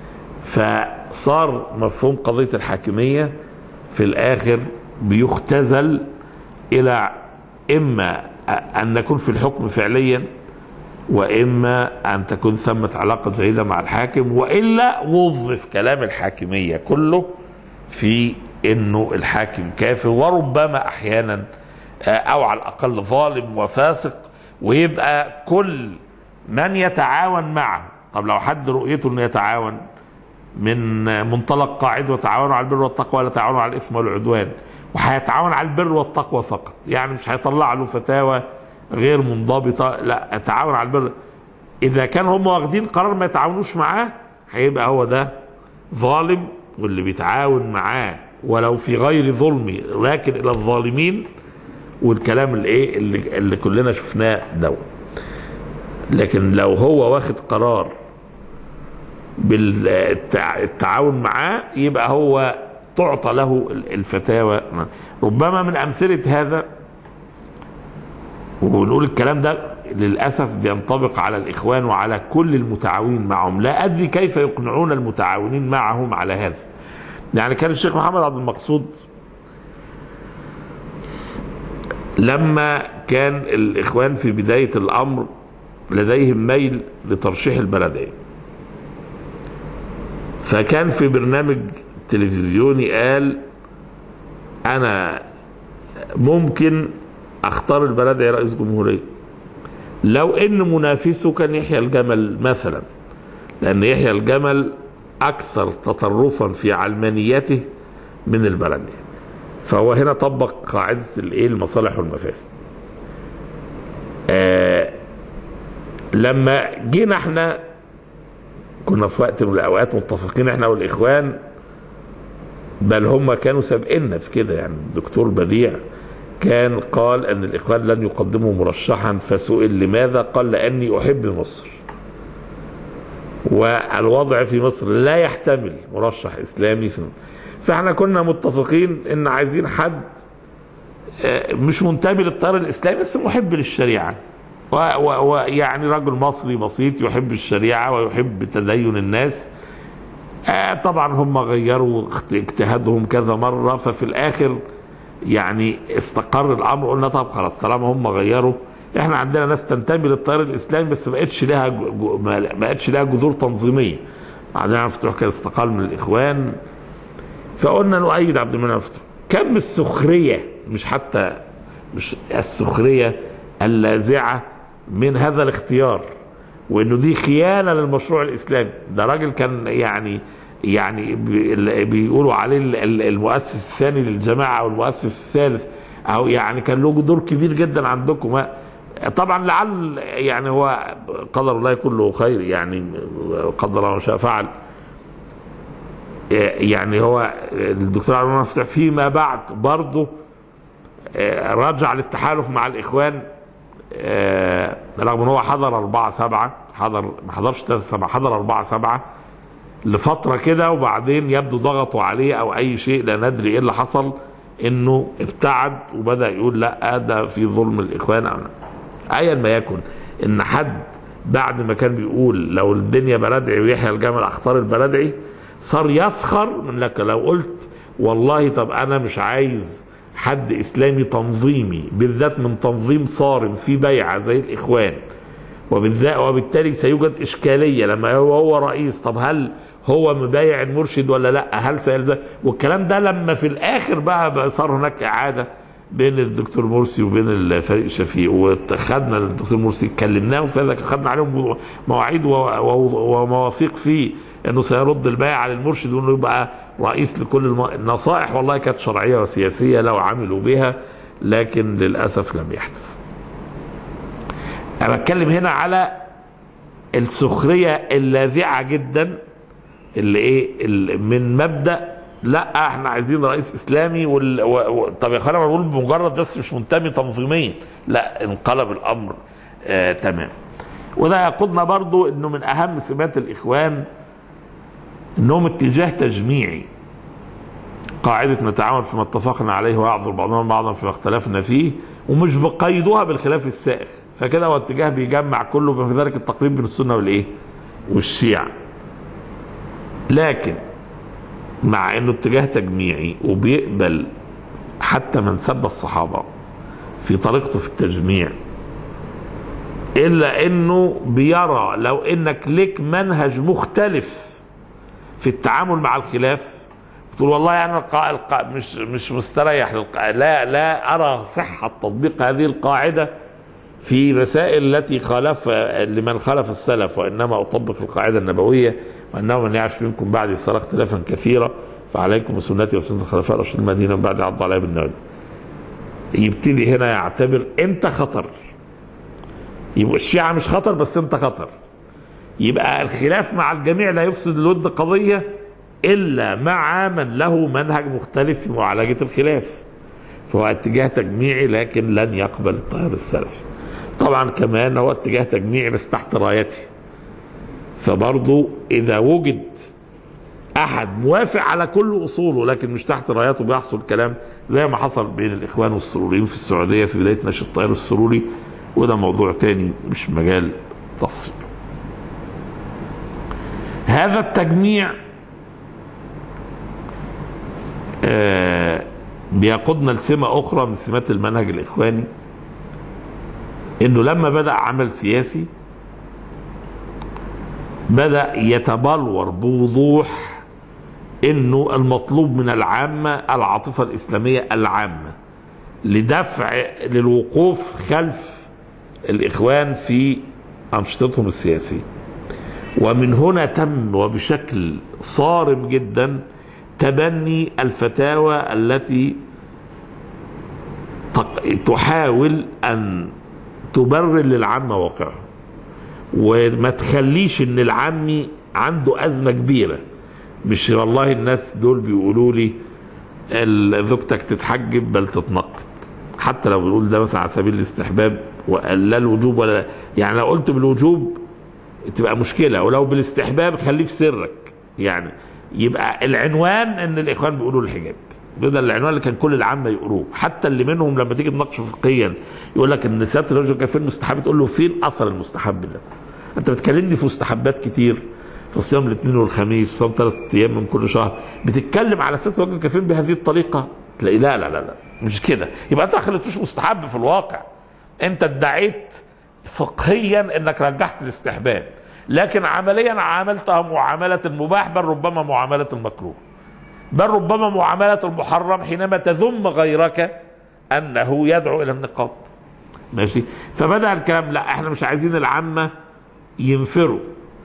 فصار مفهوم قضيه الحاكميه في الاخر بيختزل الى اما ان نكون في الحكم فعليا واما ان تكون ثمه علاقه جيده مع الحاكم والا وظف كلام الحاكميه كله في انه الحاكم كافر وربما احيانا آه، او على الاقل ظالم وفاسق ويبقى كل من يتعاون معه طب لو حد رؤيته انه يتعاون من منطلق قاعده وتعاونوا على البر والتقوى ولا تعاونوا على الاثم والعدوان وهيتعاون على البر والتقوى فقط يعني مش هيطلع له فتاوى غير منضبطه لا التعاون على البر اذا كان هم واخدين قرار ما يتعاونوش معاه هيبقى هو ده ظالم واللي بيتعاون معاه ولو في غير ظلم لكن الى الظالمين والكلام اللي ايه اللي, اللي كلنا شفناه ده لكن لو هو واخد قرار بالتعاون معاه يبقى هو تعطى له الفتاوى ربما من امثله هذا ونقول الكلام ده للاسف بينطبق على الاخوان وعلى كل المتعاونين معهم لا ادري كيف يقنعون المتعاونين معهم على هذا يعني كان الشيخ محمد عبد المقصود لما كان الاخوان في بدايه الامر لديهم ميل لترشيح البلديه فكان في برنامج تلفزيوني قال انا ممكن اختار البلديه رئيس جمهوريه لو ان منافسه كان يحيى الجمل مثلا لان يحيى الجمل اكثر تطرفا في علمانيته من البلديه فهو هنا طبق قاعده الايه المصالح والمفاسد آه لما جينا احنا كنا في وقت من الاوقات متفقين احنا والاخوان بل هم كانوا سابقنا في كده يعني الدكتور بديع كان قال ان الاخوان لن يقدموا مرشحا فسئل لماذا قال لاني احب مصر والوضع في مصر لا يحتمل مرشح اسلامي في فاحنا كنا متفقين ان عايزين حد آه، مش منتمي للتيار الاسلامي بس محب للشريعه ويعني رجل مصري بسيط يحب الشريعه ويحب تدين الناس آه، طبعا هم غيروا اخت- اجتهادهم كذا مره ففي الاخر يعني استقر الامر قلنا طب خلاص طالما هم غيروا احنا عندنا ناس تنتمي للتيار الاسلامي بس ما بقتش لها جو- جو- ما بقتش لها جذور تنظيميه عندنا مفتوح كان استقال من الاخوان فقلنا نؤيد عبد المنعم مفتوح كم السخريه مش حتى مش السخريه اللاذعه من هذا الاختيار وانه دي خيانه للمشروع الاسلامي ده راجل كان يعني يعني بي- بيقولوا عليه ال- ال- المؤسس الثاني للجماعه او المؤسس الثالث او يعني كان له دور كبير جدا عندكم طبعا لعل يعني هو قدر الله يكون له خير يعني قدر الله ما شاء فعل يعني هو الدكتور عبد المنعم مفتوح فيما بعد برضه آه، رجع للتحالف مع الاخوان آه، رغم ان هو حضر 4 7 حضر ما حضرش 3 7 حضر 4 7 لفتره كده وبعدين يبدو ضغطوا عليه او اي شيء لا ندري ايه اللي حصل انه ابتعد وبدا يقول لا ده في ظلم الاخوان أو ايا ما يكن ان حد بعد ما كان بيقول لو الدنيا بلدعي ويحيى الجمل اختار البلدعي صار يسخر من لك لو قلت والله طب انا مش عايز حد اسلامي تنظيمي بالذات من تنظيم صارم في بيعه زي الاخوان وبالذات وبالتالي سيوجد اشكاليه لما هو هو رئيس طب هل هو مبايع المرشد ولا لا هل سيلزم والكلام ده لما في الاخر بقى, بقى صار هناك اعاده بين الدكتور مرسي وبين الفريق شفيق وخدنا الدكتور مرسي كلمناه وفي ذلك خدنا عليهم مواعيد و- و- ومواثيق فيه انه سيرد البيع على المرشد وانه يبقى رئيس لكل الم... النصائح والله كانت شرعيه وسياسيه لو عملوا بها لكن للاسف لم يحدث. انا بتكلم هنا على السخريه اللاذعه جدا اللي ايه اللي من مبدا لا احنا عايزين رئيس اسلامي وال... و... و... طب يا اخوانا بقول بمجرد بس مش منتمي تنظيميا لا انقلب الامر آه تمام وده يقودنا برضو انه من اهم سمات الاخوان انهم اتجاه تجميعي قاعدة نتعاون فيما اتفقنا عليه ويعذر بعضنا بعضا فيما اختلفنا فيه ومش بقيدوها بالخلاف السائغ فكده هو اتجاه بيجمع كله بما في ذلك التقريب بين السنة والايه والشيعة لكن مع انه اتجاه تجميعي وبيقبل حتى من سب الصحابة في طريقته في التجميع الا انه بيرى لو انك لك منهج مختلف في التعامل مع الخلاف تقول والله انا القا... القا... مش مش مستريح للقا... لا لا ارى صحه تطبيق هذه القاعده في مسائل التي خالف لمن خالف السلف وانما اطبق القاعده النبويه وانه من يعش منكم بعد يصير اختلافا كثيرا فعليكم بسنتي وسنه الخلفاء الراشدين المدينه من بعد عض عليها بالنواجذ. يبتدي هنا يعتبر انت خطر. يبقى الشيعه مش خطر بس انت خطر. يبقى الخلاف مع الجميع لا يفسد الود قضيه الا مع من له منهج مختلف في معالجه الخلاف. فهو اتجاه تجميعي لكن لن يقبل التيار السلفي. طبعا كمان هو اتجاه تجميعي بس تحت رايته. فبرضه اذا وجد احد موافق على كل اصوله لكن مش تحت رايته بيحصل كلام زي ما حصل بين الاخوان والسروريين في السعوديه في بدايه نشر التيار السروري وده موضوع تاني مش مجال تفصيل. هذا التجميع آه بيقودنا لسمة أخرى من سمات المنهج الإخواني إنه لما بدأ عمل سياسي بدأ يتبلور بوضوح إنه المطلوب من العامة العاطفة الإسلامية العامة لدفع للوقوف خلف الإخوان في أنشطتهم السياسية ومن هنا تم وبشكل صارم جدا تبني الفتاوى التي تحاول ان تبرر للعامة واقعه وما تخليش ان العامي عنده ازمه كبيره مش والله الناس دول بيقولوا لي زوجتك تتحجب بل تتنقب حتى لو بنقول ده مثلا على سبيل الاستحباب ولا الوجوب ولا يعني لو قلت بالوجوب تبقى مشكله ولو بالاستحباب خليه في سرك يعني يبقى العنوان ان الاخوان بيقولوا الحجاب ده العنوان اللي كان كل العامه يقروه حتى اللي منهم لما تيجي تناقشه فقهيا يقول لك ان سياده الرجل كان فين المستحب تقول له فين اثر المستحب ده انت بتكلمني في مستحبات كتير في صيام الاثنين والخميس صيام ثلاث ايام من كل شهر بتتكلم على سياده الرجل كان فين بهذه الطريقه تلاقي لا لا لا لا مش كده يبقى انت ما خليتوش مستحب في الواقع انت ادعيت فقهيا انك رجحت الاستحباب لكن عمليا عاملتها معامله المباح بل ربما معامله المكروه بل ربما معامله المحرم حينما تذم غيرك انه يدعو الى النقاب ماشي فبدا الكلام لا احنا مش عايزين العامه ينفروا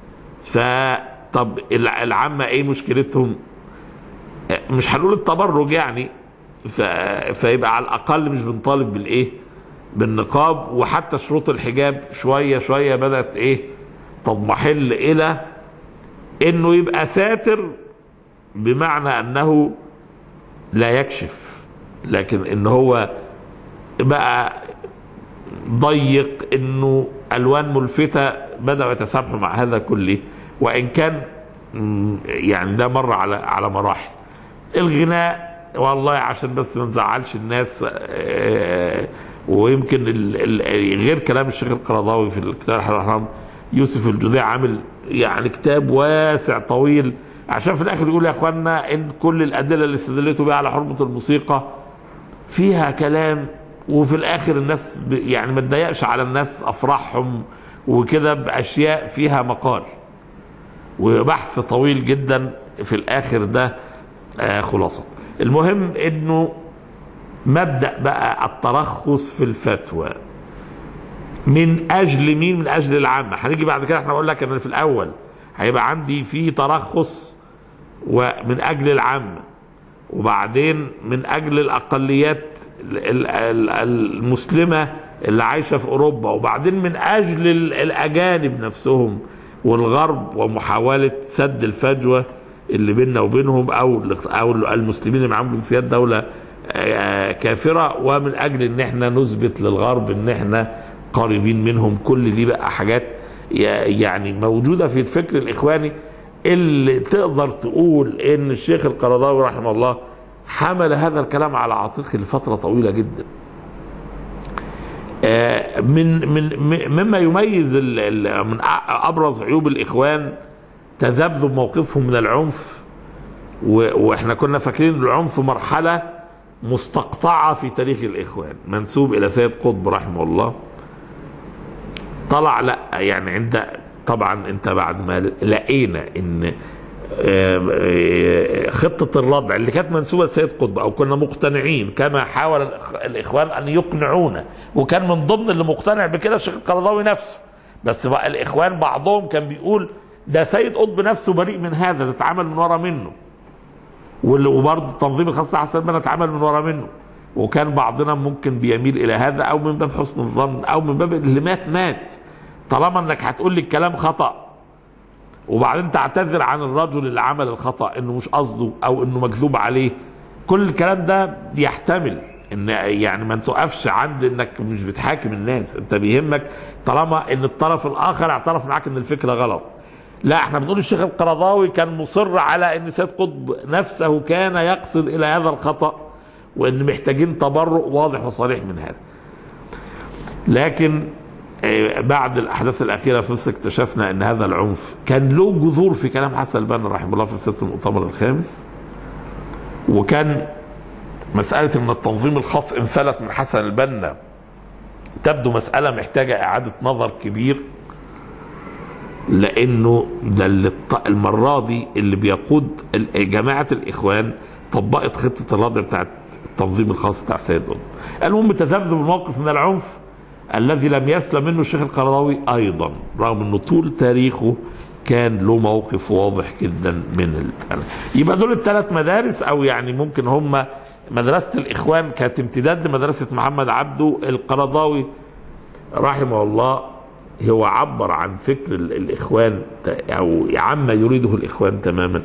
فطب الع- العامه ايه مشكلتهم مش هنقول التبرج يعني ف... فيبقى على الاقل مش بنطالب بالايه بالنقاب وحتى شروط الحجاب شويه شويه بدات ايه تضمحل الى انه يبقى ساتر بمعنى انه لا يكشف لكن ان هو بقى ضيق انه الوان ملفته بداوا يتسامحوا مع هذا كله وان كان مم، يعني ده مر على على مراحل الغناء والله عشان بس ما نزعلش الناس آه، ويمكن ال- ال- غير كلام الشيخ القرضاوي في الكتاب الحرام يوسف الجذيع عامل يعني كتاب واسع طويل عشان في الاخر يقول يا اخوانا ان كل الادله اللي استدلتوا بها على حرمه الموسيقى فيها كلام وفي الاخر الناس ب- يعني ما تضايقش على الناس افراحهم وكده باشياء فيها مقال وبحث طويل جدا في الاخر ده آه خلاصه المهم انه مبدا بقى الترخص في الفتوى من اجل مين من اجل العامه هنيجي بعد كده احنا اقول لك ان في الاول هيبقى عندي في ترخص ومن اجل العامه وبعدين من اجل الاقليات ال- ال- المسلمه اللي عايشه في اوروبا وبعدين من اجل ال- الاجانب نفسهم والغرب ومحاوله سد الفجوه اللي بيننا وبينهم او الاخت- او المسلمين اللي معاهم جنسيات دوله آه، كافره ومن اجل ان احنا نثبت للغرب ان احنا قريبين منهم كل دي بقى حاجات ي- يعني موجوده في الفكر الاخواني اللي تقدر تقول ان الشيخ القرضاوي رحمه الله حمل هذا الكلام على عاتقه لفتره طويله جدا آه، من من م- مما يميز ال- ال- من أ- ابرز عيوب الاخوان تذبذب موقفهم من العنف و- واحنا كنا فاكرين العنف مرحله مستقطعه في تاريخ الاخوان منسوب الى سيد قطب رحمه الله طلع لا يعني عند طبعا انت بعد ما لقينا ان آه، آه، خطة الردع اللي كانت منسوبة لسيد قطب أو كنا مقتنعين كما حاول الإخ- الإخوان أن يقنعونا وكان من ضمن اللي مقتنع بكده الشيخ القرضاوي نفسه بس بقى الإخوان بعضهم كان بيقول ده سيد قطب نفسه بريء من هذا ده اتعمل من ورا منه وال- وبرضه التنظيم الخاص حسن بنا اتعمل من ورا منه وكان بعضنا ممكن بيميل الى هذا او من باب حسن الظن او من باب اللي مات مات طالما انك هتقول لي الكلام خطا وبعدين تعتذر عن الرجل اللي عمل الخطا انه مش قصده او انه مكذوب عليه كل الكلام ده يحتمل ان يعني ما تقفش عند انك مش بتحاكم الناس انت بيهمك طالما ان الطرف الاخر اعترف معاك ان الفكره غلط لا احنا بنقول الشيخ القرضاوي كان مصر على ان سيد قطب نفسه كان يقصد الى هذا الخطا وان محتاجين تبرؤ واضح وصريح من هذا لكن آه، بعد الاحداث الاخيره في مصر اكتشفنا ان هذا العنف كان له جذور في كلام حسن البنا رحمه الله في رساله المؤتمر الخامس وكان مساله ان التنظيم الخاص انفلت من حسن البنا تبدو مساله محتاجه اعاده نظر كبير لانه ده اللي الط- المره دي اللي بيقود ال- جماعه الاخوان طبقت خطه الردع بتاعت التنظيم الخاص بتاع سيد قطب. المهم تذبذب الموقف من العنف الذي لم يسلم منه الشيخ القرضاوي ايضا رغم انه طول تاريخه كان له موقف واضح جدا من ال... يبقى دول الثلاث مدارس او يعني ممكن هم مدرسه الاخوان كانت امتداد لمدرسه محمد عبده القرضاوي رحمه الله هو عبر عن فكر ال- الاخوان ت- او عما يريده الاخوان تماما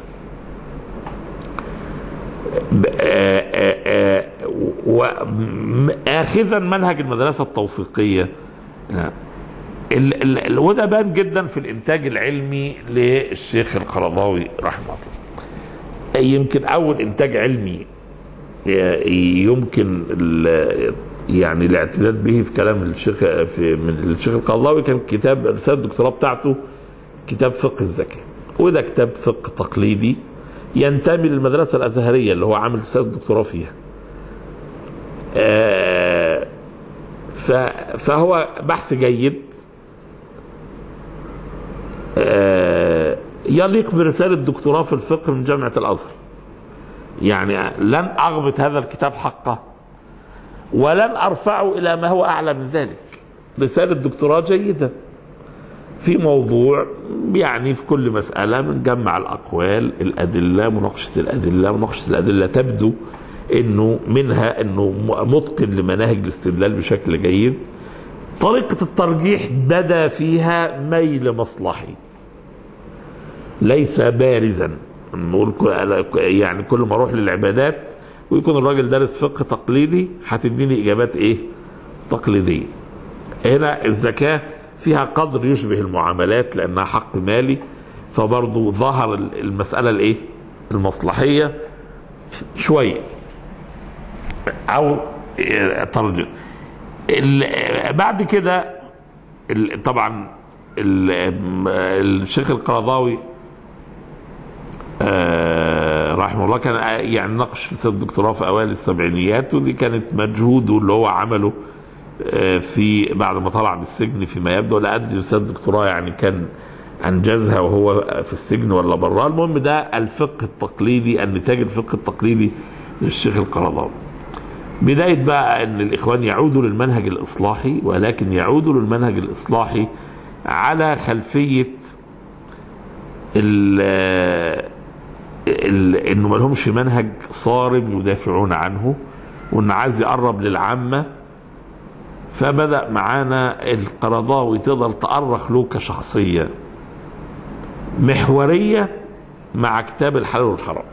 ب- آه، آه، آه، و- اخذا منهج المدرسه التوفيقيه آه، ال- ال- ال- وده بان جدا في الانتاج العلمي للشيخ القرضاوي رحمه الله يمكن اول انتاج علمي يمكن ال- يعني الاعتداد به في كلام الشيخ في من الشيخ القرضاوي كان كتاب رساله الدكتوراه بتاعته كتاب فقه الزكاه وده كتاب فقه تقليدي ينتمي للمدرسه الازهريه اللي هو عامل رساله الدكتوراه فيها آه، ف- فهو بحث جيد آه، يليق برساله دكتوراه في الفقه من جامعه الازهر يعني لن اغبط هذا الكتاب حقه ولن ارفعه الى ما هو اعلى من ذلك رساله دكتوراه جيده في موضوع يعني في كل مسألة بنجمع الأقوال الأدلة مناقشة الأدلة مناقشة الأدلة تبدو أنه منها أنه متقن لمناهج الاستدلال بشكل جيد طريقة الترجيح بدا فيها ميل مصلحي ليس بارزا نقول كل- يعني كل ما اروح للعبادات ويكون الراجل دارس فقه تقليدي هتديني اجابات ايه؟ تقليديه. هنا الزكاه فيها قدر يشبه المعاملات لانها حق مالي فبرضه ظهر المساله الايه؟ المصلحيه شويه او ترجم ال- بعد كده ال- طبعا ال- الشيخ القرضاوي آه، رحمه الله كان آه، يعني ناقش رساله الدكتوراه في اوائل السبعينيات ودي كانت مجهوده اللي هو عمله آه، في بعد ما طلع من السجن فيما يبدو لا ادري رساله الدكتوراه يعني كان انجزها وهو في السجن ولا براه المهم ده الفقه التقليدي النتاج الفقه التقليدي للشيخ القرضاوي بداية بقى أن الإخوان يعودوا للمنهج الإصلاحي ولكن يعودوا للمنهج الإصلاحي على خلفية ال ال- انه ما لهمش منهج صارم يدافعون عنه وان عايز يقرب للعامه فبدا معانا القرضاوي تقدر تأرخ له كشخصيه محوريه مع كتاب الحلال والحرام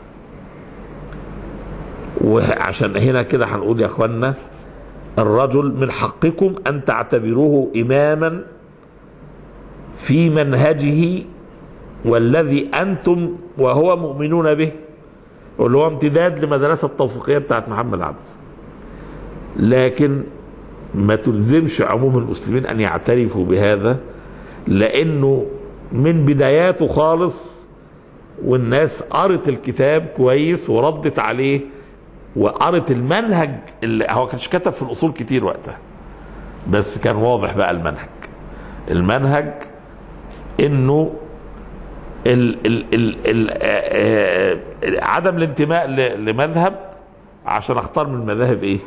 وعشان هنا كده هنقول يا اخوانا الرجل من حقكم ان تعتبروه اماما في منهجه والذي انتم وهو مؤمنون به واللي هو امتداد لمدرسه التوفيقيه بتاعت محمد عبده لكن ما تلزمش عموم المسلمين ان يعترفوا بهذا لانه من بداياته خالص والناس قرت الكتاب كويس وردت عليه وقرت المنهج اللي هو كانش كتب في الاصول كتير وقتها بس كان واضح بقى المنهج المنهج انه ال ال ال ال آه، آه، عدم الانتماء ل- لمذهب عشان اختار من المذاهب ايه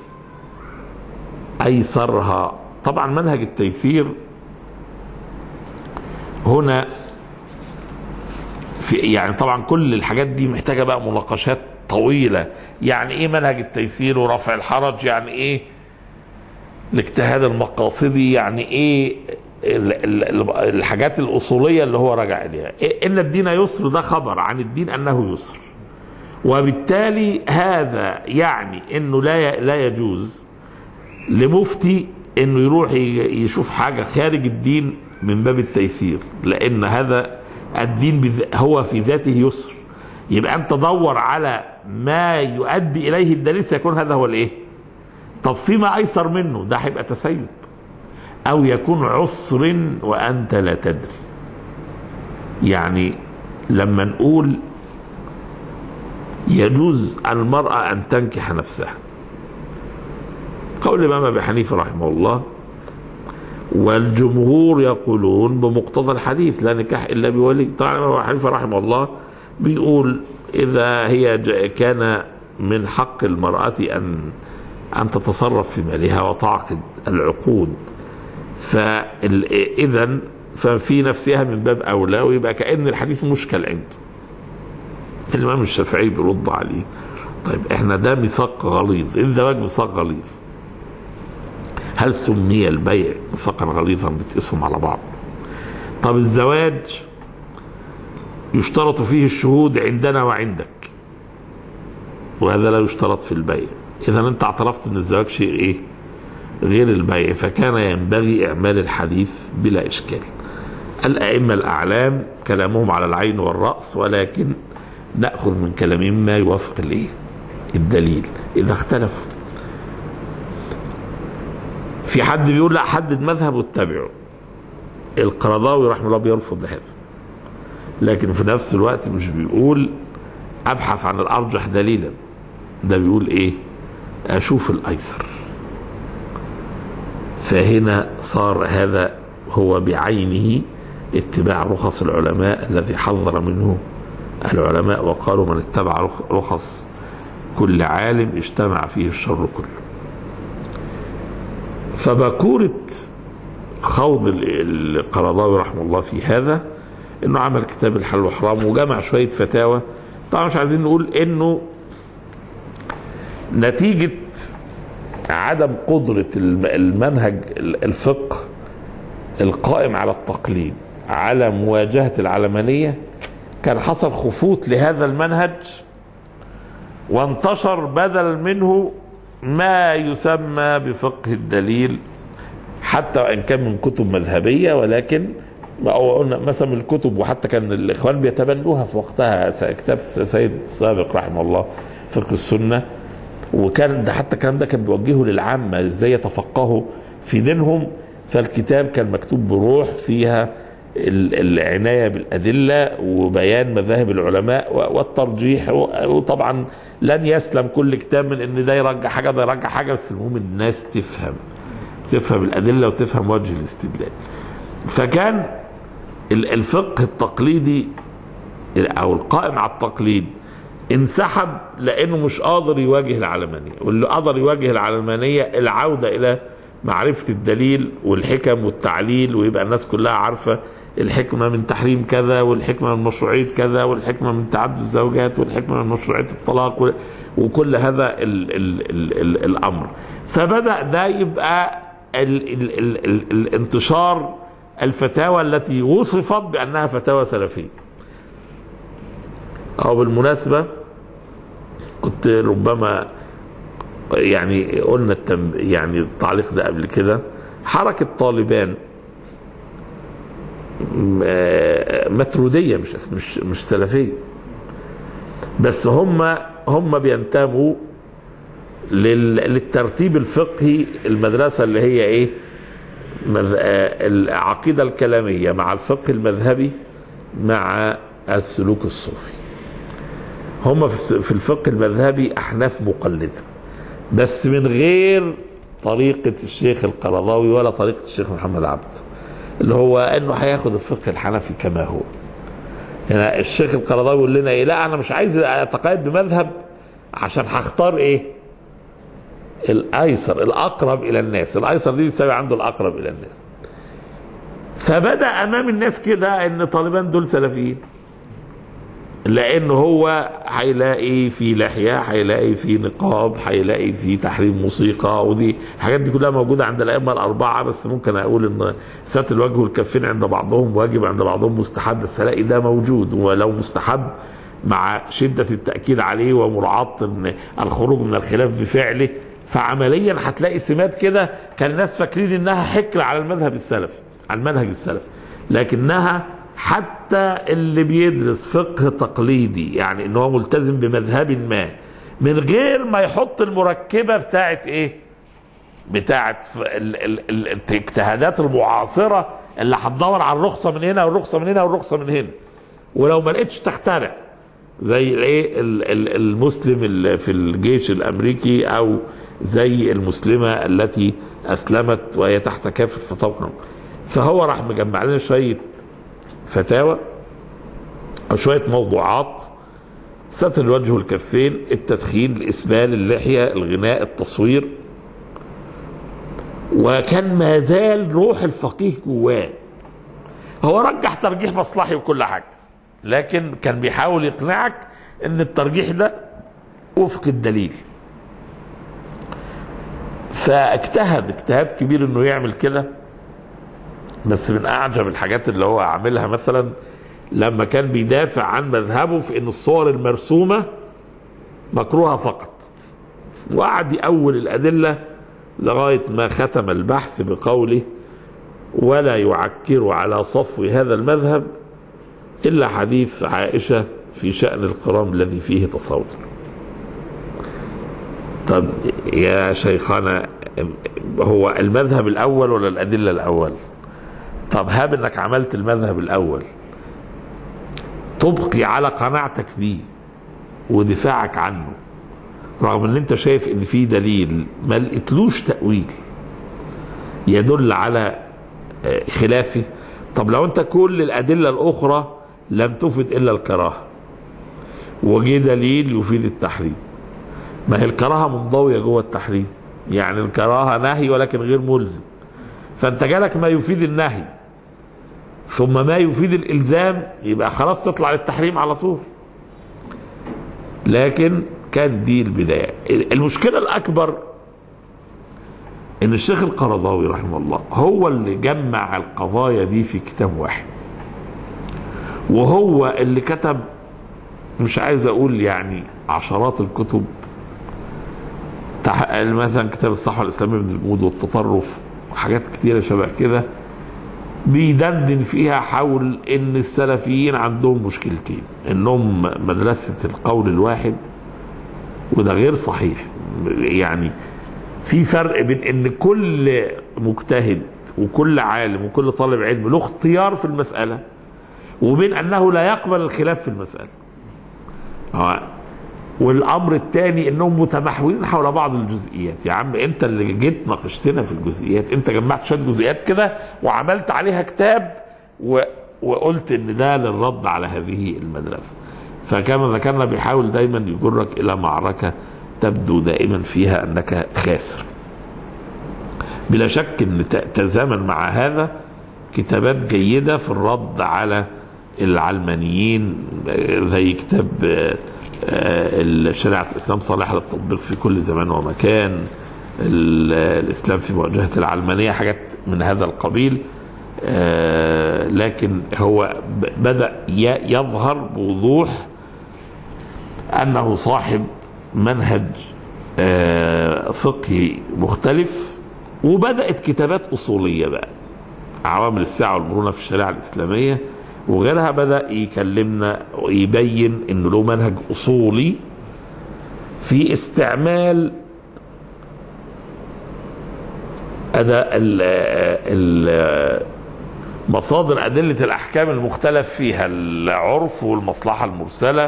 ايسرها طبعا منهج التيسير هنا في يعني طبعا كل الحاجات دي محتاجه بقى مناقشات طويله يعني ايه منهج التيسير ورفع الحرج يعني ايه الاجتهاد المقاصدي يعني ايه ال- ال- ال- الحاجات الاصوليه اللي هو راجع اليها إيه ان الدين يسر ده خبر عن الدين انه يسر وبالتالي هذا يعني انه لا ي- لا يجوز لمفتي انه يروح ي- يشوف حاجه خارج الدين من باب التيسير لان هذا الدين بذ- هو في ذاته يسر يبقى انت دور على ما يؤدي اليه الدليل سيكون هذا هو الايه طب فيما ايسر منه ده هيبقى تسيب او يكون عسر وانت لا تدري يعني لما نقول يجوز المرأة أن تنكح نفسها قول الإمام أبي حنيفة رحمه الله والجمهور يقولون بمقتضى الحديث لا نكاح إلا بولي طبعا الإمام أبي حنيفة رحمه الله بيقول إذا هي ج- كان من حق المرأة أن أن تتصرف في مالها وتعقد العقود فإذا ففي نفسها من باب أولى ويبقى كأن الحديث مشكل عنده الإمام الشافعي بيرد عليه طيب احنا ده ميثاق غليظ الزواج ميثاق غليظ هل سمي البيع ميثاقا غليظا بتقيسهم على بعض طب الزواج يشترط فيه الشهود عندنا وعندك وهذا لا يشترط في البيع اذا انت اعترفت ان الزواج شيء ايه غير البيع فكان ينبغي اعمال الحديث بلا اشكال الائمه الاعلام كلامهم على العين والراس ولكن ناخذ من كلامهم ما يوافق الايه الدليل إذا اختلفوا في حد بيقول لا حدد مذهب واتبعه القرضاوي رحمه الله بيرفض هذا لكن في نفس الوقت مش بيقول ابحث عن الارجح دليلا ده بيقول ايه اشوف الايسر فهنا صار هذا هو بعينه اتباع رخص العلماء الذي حذر منه العلماء وقالوا من اتبع رخ- رخص كل عالم اجتمع فيه الشر كله فبكورة خوض ال- القرضاوي رحمه الله في هذا انه عمل كتاب الحل والحرام وجمع شويه فتاوى طبعا مش عايزين نقول انه نتيجه عدم قدره الم- المنهج ال- الفقه القائم على التقليد على مواجهه العلمانيه كان حصل خفوت لهذا المنهج وانتشر بدل منه ما يسمى بفقه الدليل حتى وان كان من كتب مذهبيه ولكن أو قلنا مثلا من الكتب وحتى كان الاخوان بيتبنوها في وقتها س- كتاب سيد السابق رحمه الله فقه السنه وكان ده حتى الكلام ده كان بيوجهه للعامه ازاي يتفقهوا في دينهم فالكتاب كان مكتوب بروح فيها ال- العنايه بالادله وبيان مذاهب العلماء و- والترجيح و- وطبعا لن يسلم كل كتاب من ان ده يرجع حاجه ده يرجع حاجه بس المهم الناس تفهم تفهم الادله وتفهم وجه الاستدلال فكان ال- الفقه التقليدي او القائم على التقليد انسحب لانه مش قادر يواجه العلمانيه واللي قدر يواجه العلمانيه العوده الى معرفه الدليل والحكم والتعليل ويبقى الناس كلها عارفه الحكمه من تحريم كذا والحكمه من مشروعيه كذا والحكمه من تعدد الزوجات والحكمه من مشروعيه الطلاق و- وكل هذا ال ال ال ال الامر فبدا ده يبقى ال ال ال ال الانتشار الفتاوى التي وصفت بانها فتاوى سلفيه او بالمناسبه كنت ربما يعني قلنا التم يعني التعليق ده قبل كده حركه طالبان م- آه، متروديه مش مش مش سلفيه بس هم هم بينتموا لل- للترتيب الفقهي المدرسه اللي هي ايه مذ... آه، العقيده الكلاميه مع الفقه المذهبي مع السلوك الصوفي هم في الس- في الفقه المذهبي احناف مقلده بس من غير طريقه الشيخ القرضاوي ولا طريقه الشيخ محمد عبد اللي هو انه هياخد الفقه الحنفي كما هو هنا الشيخ القرضاوي يقول لنا ايه لا انا مش عايز اتقيد بمذهب عشان هختار ايه الايسر الاقرب الى الناس الايسر دي بتساوي عنده الاقرب الى الناس فبدا امام الناس كده ان طالبان دول سلفيين لان هو هيلاقي في لحيه هيلاقي في نقاب هيلاقي في تحريم موسيقى ودي الحاجات دي كلها موجوده عند الائمه الاربعه بس ممكن اقول ان ساتر الوجه والكفين عند بعضهم واجب عند بعضهم مستحب بس هلاقي ده موجود ولو مستحب مع شده التاكيد عليه ومراعاه إن الخروج من الخلاف بفعله فعمليا هتلاقي سمات كده كان الناس فاكرين انها حكر على المذهب السلفي على المنهج السلفي لكنها حتى اللي بيدرس فقه تقليدي يعني ان هو ملتزم بمذهب ما من غير ما يحط المركبه بتاعت ايه بتاعت ف- ال- ال- ال- الاجتهادات المعاصره اللي هتدور على الرخصه من هنا والرخصه من هنا والرخصه من هنا ولو ما لقيتش تخترع زي الايه ال- ال- المسلم اللي في الجيش الامريكي او زي المسلمه التي اسلمت وهي تحت كافر فطبقا فهو راح مجمع لنا شويه فتاوى او شويه موضوعات ستر الوجه والكفين التدخين الاسبال اللحيه الغناء التصوير وكان ما زال روح الفقيه جواه هو رجح ترجيح مصلحي وكل حاجه لكن كان بيحاول يقنعك ان الترجيح ده وفق الدليل فاجتهد اجتهاد كبير انه يعمل كده بس من اعجب الحاجات اللي هو عاملها مثلا لما كان بيدافع عن مذهبه في ان الصور المرسومه مكروهه فقط وقعد يأول الادله لغايه ما ختم البحث بقوله ولا يعكر على صفو هذا المذهب الا حديث عائشه في شان القرام الذي فيه تصور ط- طب يا شيخنا هو المذهب الاول ولا الادله الاول طب هاب انك عملت المذهب الاول تبقي على قناعتك بيه ودفاعك عنه رغم ان انت شايف ان في دليل ما لقيتلوش تاويل يدل على آه، خلافه طب لو انت كل الادله الاخرى لم تفد الا الكراهه وجه دليل يفيد التحريم ما هي الكراهه منضويه جوه التحريم يعني الكراهه نهي ولكن غير ملزم فانت جالك ما يفيد النهي ثم ما يفيد الالزام يبقى خلاص تطلع للتحريم على طول لكن كان دي البدايه المشكله الاكبر ان الشيخ القرضاوي رحمه الله هو اللي جمع القضايا دي في كتاب واحد وهو اللي كتب مش عايز اقول يعني عشرات الكتب تح- مثلا كتاب الصحوه الاسلاميه من الجمود والتطرف وحاجات كتيره شبه كده بيدندن فيها حول ان السلفيين عندهم مشكلتين انهم مدرسه القول الواحد وده غير صحيح يعني في فرق بين ان كل مجتهد وكل عالم وكل طالب علم له اختيار في المساله وبين انه لا يقبل الخلاف في المساله هو والامر الثاني انهم متمحورين حول بعض الجزئيات يا عم انت اللي جيت ناقشتنا في الجزئيات انت جمعت شويه جزئيات كده وعملت عليها كتاب و... وقلت ان ده للرد على هذه المدرسه فكما ذكرنا بيحاول دايما يجرك الى معركه تبدو دائما فيها انك خاسر بلا شك ان ت- تزامن مع هذا كتابات جيده في الرد على العلمانيين آه، زي كتاب آه، آه، شريعه الاسلام صالحه للتطبيق في كل زمان ومكان ال- الاسلام في مواجهه العلمانيه حاجات من هذا القبيل آه، لكن هو ب- بدا ي- يظهر بوضوح انه صاحب منهج آه، فقهي مختلف وبدات كتابات اصوليه بقى عوامل الساعه والمرونه في الشريعه الاسلاميه وغيرها بدا يكلمنا ويبين انه له منهج اصولي في استعمال اداء ال ال مصادر ادله الاحكام المختلف فيها العرف والمصلحه المرسله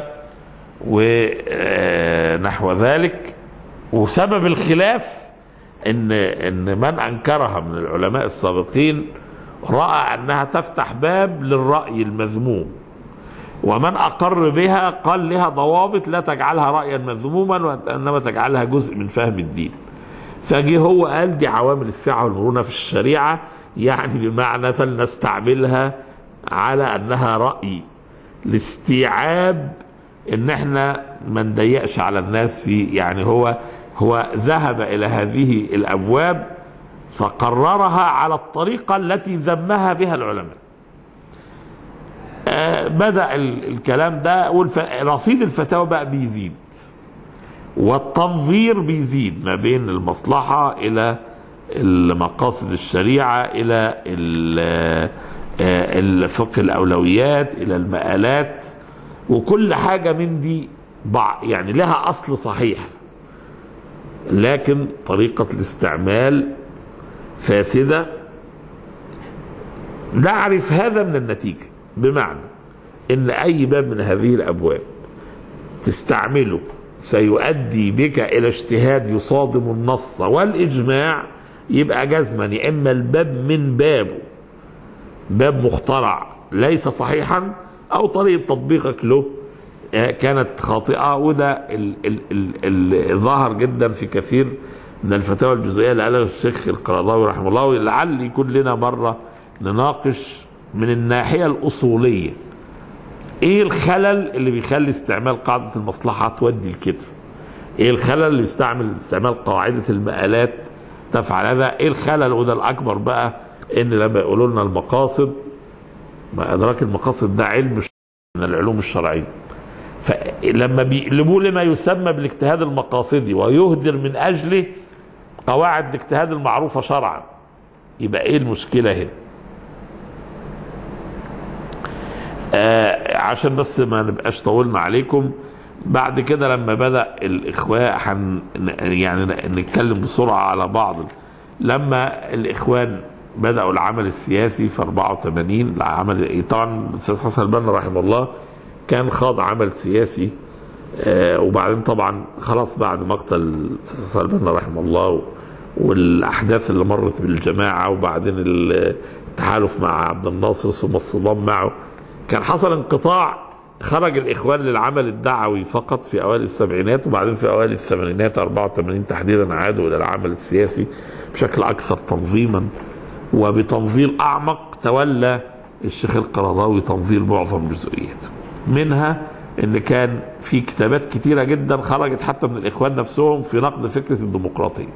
ونحو ذلك وسبب الخلاف ان ان من انكرها من العلماء السابقين راى انها تفتح باب للراي المذموم ومن اقر بها قال لها ضوابط لا تجعلها رايا مذموما وانما تجعلها جزء من فهم الدين فجه هو قال دي عوامل السعه والمرونه في الشريعه يعني بمعنى فلنستعملها على انها راي لاستيعاب ان احنا ما نضيقش على الناس في يعني هو هو ذهب الى هذه الابواب فقررها على الطريقه التي ذمها بها العلماء. آه بدا ال- الكلام ده والف- رصيد الفتاوى بقى بيزيد والتنظير بيزيد ما بين المصلحه الى المقاصد الشريعه الى ال- آه، الفقه الاولويات الى المآلات وكل حاجه من دي بع- يعني لها اصل صحيح لكن طريقه الاستعمال فاسده نعرف هذا من النتيجه بمعنى ان اي باب من هذه الابواب تستعمله فيؤدي بك الى اجتهاد يصادم النص والاجماع يبقى جزما يا اما الباب من بابه باب مخترع ليس صحيحا او طريقه تطبيقك له آه، كانت خاطئه وده ال- ال- ال- ال- ظهر جدا في كثير من الفتاوى الجزئيه اللي قالها الشيخ القرضاوي رحمه الله لعل يكون لنا مره نناقش من الناحيه الاصوليه ايه الخلل اللي بيخلي استعمال قاعده المصلحه تودي لكده ايه الخلل اللي بيستعمل استعمال قاعده المآلات تفعل هذا ايه الخلل وده الاكبر بقى ان لما يقولوا لنا المقاصد ما ادراك المقاصد ده علم ش- من العلوم الشرعيه فلما بيقلبوه لما يسمى بالاجتهاد المقاصدي ويهدر من اجله قواعد الاجتهاد المعروفه شرعا يبقى ايه المشكله هنا آه عشان بس ما نبقاش طولنا عليكم بعد كده لما بدا الاخوان حن يعني نتكلم بسرعه على بعض لما الاخوان بداوا العمل السياسي في 84 العمل طبعا الاستاذ حسن البنا رحمه الله كان خاض عمل سياسي آه وبعدين طبعا خلاص بعد مقتل الاستاذ حسن البنا رحمه الله والاحداث اللي مرت بالجماعه وبعدين التحالف مع عبد الناصر ثم الصدام معه كان حصل انقطاع خرج الاخوان للعمل الدعوي فقط في اوائل السبعينات وبعدين في اوائل الثمانينات 84 تحديدا عادوا الى العمل السياسي بشكل اكثر تنظيما وبتنظير اعمق تولى الشيخ القرضاوي تنظير معظم جزئياته منها ان كان في كتابات كتيره جدا خرجت حتى من الاخوان نفسهم في نقد فكره الديمقراطيه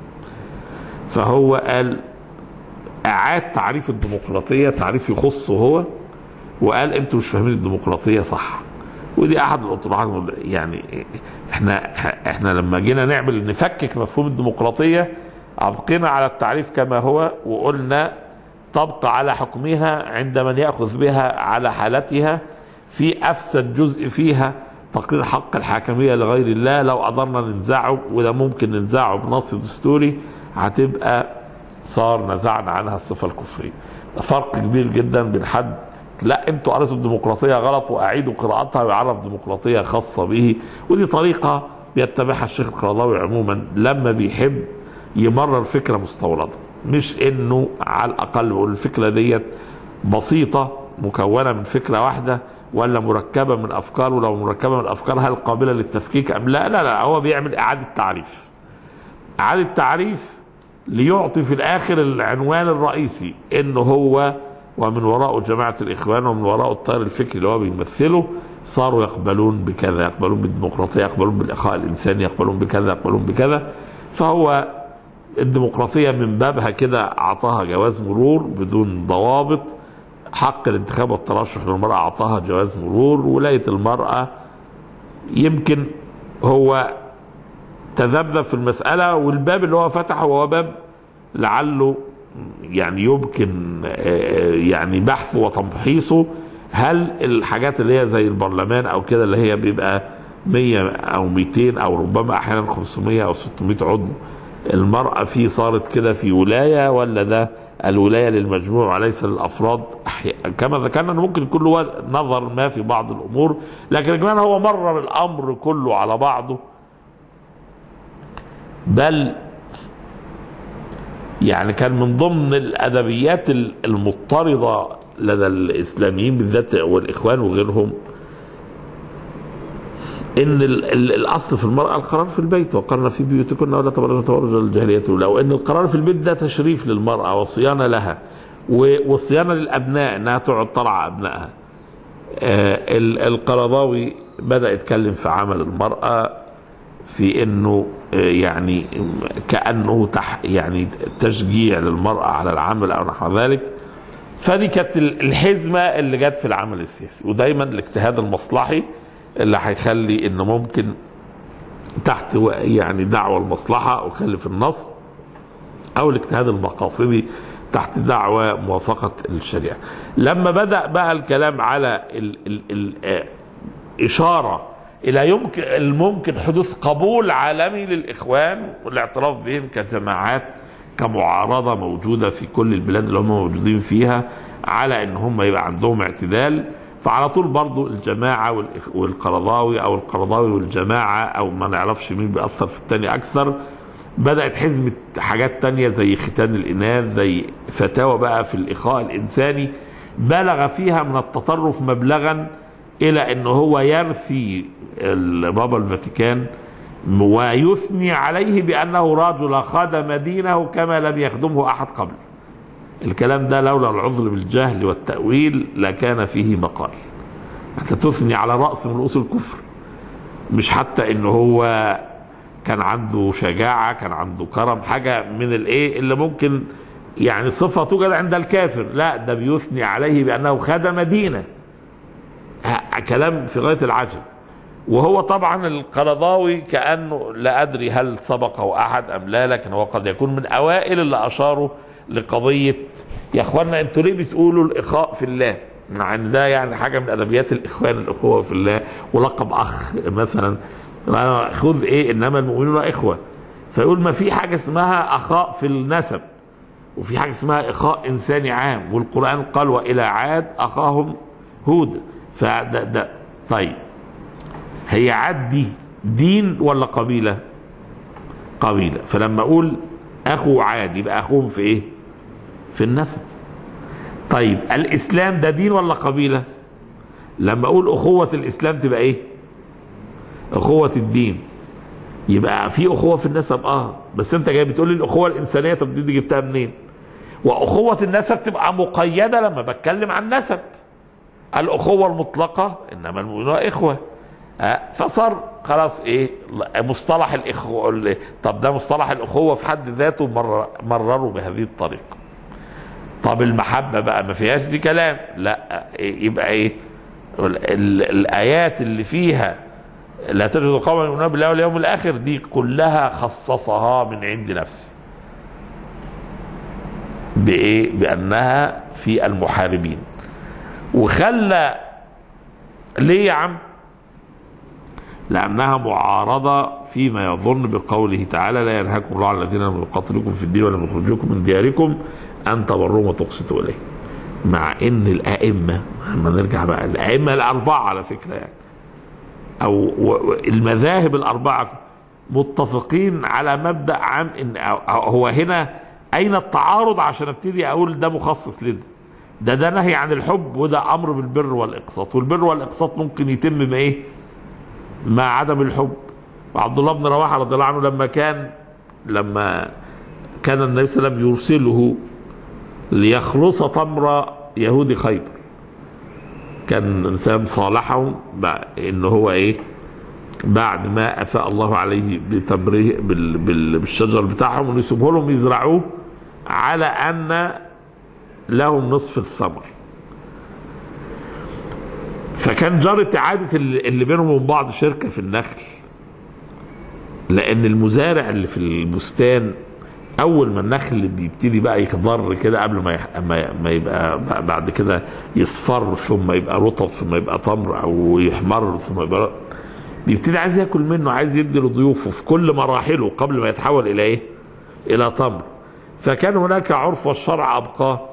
فهو قال اعاد تعريف الديمقراطيه تعريف يخصه هو وقال انتوا مش فاهمين الديمقراطيه صح ودي احد الاطروحات يعني احنا احنا لما جينا نعمل نفكك مفهوم الديمقراطيه ابقينا على التعريف كما هو وقلنا تبقى على حكمها عند من ياخذ بها على حالتها في افسد جزء فيها تقرير حق الحاكميه لغير الله لو قدرنا ننزعه وده ممكن ننزعه بنص دستوري هتبقى صار نزعنا عنها الصفه الكفريه ده فرق كبير جدا بين حد لا انتوا قريتوا الديمقراطيه غلط واعيدوا قراءتها ويعرف ديمقراطيه خاصه به ودي طريقه بيتبعها الشيخ القرضاوي عموما لما بيحب يمرر فكره مستورده مش انه على الاقل بقول الفكره ديت بسيطه مكونه من فكره واحده ولا مركبه من افكار ولو مركبه من افكار هل قابله للتفكيك ام لا لا لا هو بيعمل اعاده تعريف اعاده تعريف ليعطي في الاخر العنوان الرئيسي انه هو ومن وراءه جماعة الإخوان ومن وراءه التيار الفكري اللي هو بيمثله صاروا يقبلون بكذا يقبلون بالديمقراطية يقبلون بالإخاء الإنساني يقبلون بكذا يقبلون بكذا فهو الديمقراطية من بابها كده أعطاها جواز مرور بدون ضوابط حق الانتخاب والترشح للمرأة أعطاها جواز مرور ولاية المرأة يمكن هو تذبذب في المسألة والباب اللي هو فتحه هو باب لعله يعني يمكن يعني بحثه وتمحيصه هل الحاجات اللي هي زي البرلمان او كده اللي هي بيبقى 100 او 200 او ربما احيانا 500 او 600 عضو المرأة فيه صارت كده في ولاية ولا ده الولاية للمجموع وليس للأفراد كما ذكرنا أنه ممكن يكون له نظر ما في بعض الأمور لكن كمان هو مرر الأمر كله على بعضه بل يعني كان من ضمن الادبيات المضطرده لدى الاسلاميين بالذات والاخوان وغيرهم ان ال ال الاصل في المراه القرار في البيت وقرنا في بيوتكن ولا تبرجن تبرج الجاهليه الاولى وان القرار في البيت ده تشريف للمراه وصيانه لها والصيانه للابناء انها تقعد ترعى ابنائها آه القرضاوي بدا يتكلم في عمل المراه في انه يعني كانه تح يعني تشجيع للمراه على العمل او نحو ذلك فدي كانت الحزمه اللي جت في العمل السياسي ودايما الاجتهاد المصلحي اللي هيخلي انه ممكن تحت يعني دعوه المصلحه وخلف النص او الاجتهاد المقاصدي تحت دعوة موافقة الشريعة لما بدأ بقى الكلام على ال ال الإشارة الى يمكن الممكن حدوث قبول عالمي للاخوان والاعتراف بهم كجماعات كمعارضه موجوده في كل البلاد اللي هم موجودين فيها على ان هم يبقى عندهم اعتدال فعلى طول برضو الجماعه والقرضاوي او القرضاوي والجماعه او ما نعرفش مين بيأثر في الثاني اكثر بدأت حزمة حاجات تانية زي ختان الإناث زي فتاوى بقى في الإخاء الإنساني بلغ فيها من التطرف مبلغا إلى أنه هو يرثي بابا الفاتيكان ويثني عليه بأنه رجل خدم دينه كما لم يخدمه أحد قبل الكلام ده لولا العذر بالجهل والتأويل لكان فيه مقال أنت تثني على رأس من رؤوس الكفر مش حتى أنه هو كان عنده شجاعة كان عنده كرم حاجة من الإيه اللي ممكن يعني صفة توجد عند الكافر لا ده بيثني عليه بأنه خدم دينه كلام في غاية العجب وهو طبعا القرضاوي كانه لا ادري هل سبقه احد ام لا لكن هو قد يكون من اوائل اللي اشاروا لقضيه يا اخوانا انتوا ليه بتقولوا الاخاء في الله؟ مع ان ده يعني حاجه من ادبيات الاخوان الاخوه في الله ولقب اخ مثلا خذ ايه انما المؤمنون اخوه فيقول ما في حاجه اسمها اخاء في النسب وفي حاجه اسمها اخاء انساني عام والقران قال والى عاد اخاهم هود فده ده طيب هي عاد دي دين ولا قبيله؟ قبيله فلما اقول اخو عاد يبقى اخوهم في ايه؟ في النسب طيب الاسلام ده دين ولا قبيله؟ لما اقول اخوه الاسلام تبقى ايه؟ اخوه الدين يبقى في اخوه في النسب اه بس انت جاي بتقول لي الاخوه الانسانيه طب دي جبتها منين؟ واخوه النسب تبقى مقيده لما بتكلم عن نسب الاخوه المطلقه انما المؤمنون اخوه آه فصار خلاص ايه مصطلح الاخوه طب ده مصطلح الاخوه في حد ذاته مرر مرروا بهذه الطريقه طب المحبه بقى ما فيهاش دي كلام لا إيه يبقى ايه ال- ال- الايات اللي فيها لا تجد قوما يؤمنون بالله واليوم الاخر دي كلها خصصها من عند نفسه بايه بانها في المحاربين وخلى ليه يا عم لأنها معارضة فيما يظن بقوله تعالى لا ينهاكم الله عن الذين لم يقاتلوكم في الدين ولم يخرجوكم من دياركم أن تبروهم وتقسطوا إليه مع إن الأئمة لما نرجع بقى الأئمة الأربعة على فكرة يعني أو و- و- المذاهب الأربعة متفقين على مبدأ عام إن أو- أو هو هنا أين التعارض عشان أبتدي أقول ده مخصص لده ده ده نهي عن الحب وده أمر بالبر والإقساط والبر والإقساط ممكن يتم بإيه؟ مع عدم الحب وعبد الله بن رواحه رضي الله عنه لما كان لما كان النبي صلى الله عليه وسلم يرسله ليخلص تمر يهود خيبر كان الانسان صالحهم بع- ان هو ايه بعد ما افاء الله عليه بتمره بال بال بالشجر بتاعهم انه يسيبه لهم يزرعوه على ان لهم نصف الثمر فكان جرت عادة اللي اللي بينهم وبين بعض شركة في النخل لأن المزارع اللي في البستان أول ما النخل بيبتدي بقى يخضر كده قبل ما يح- ما ما يبقى ب- بعد كده يصفر ثم يبقى رطب ثم يبقى تمر أو يحمر ثم يبقى ر- بيبتدي عايز ياكل منه عايز يدي لضيوفه في كل مراحله قبل ما يتحول إلى إيه؟ إلى تمر فكان هناك عرف والشرع أبقاه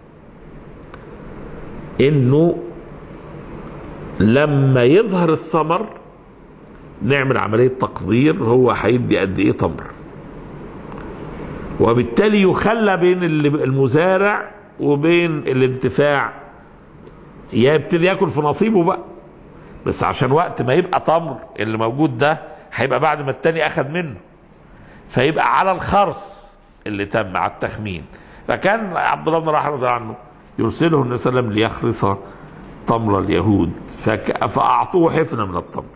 إنه لما يظهر الثمر نعمل عملية تقدير هو هيدي قد ايه تمر وبالتالي يخلى بين اللي- المزارع وبين الانتفاع يبتدي ياكل في نصيبه بقى بس عشان وقت ما يبقى تمر اللي موجود ده هيبقى بعد ما التاني اخد منه فيبقى على الخرص اللي تم على التخمين فكان عبد الله بن رواحه رضي الله عنه يرسله النبي صلى الله عليه وسلم ليخرص تمر اليهود فك... فأعطوه حفنة من التمر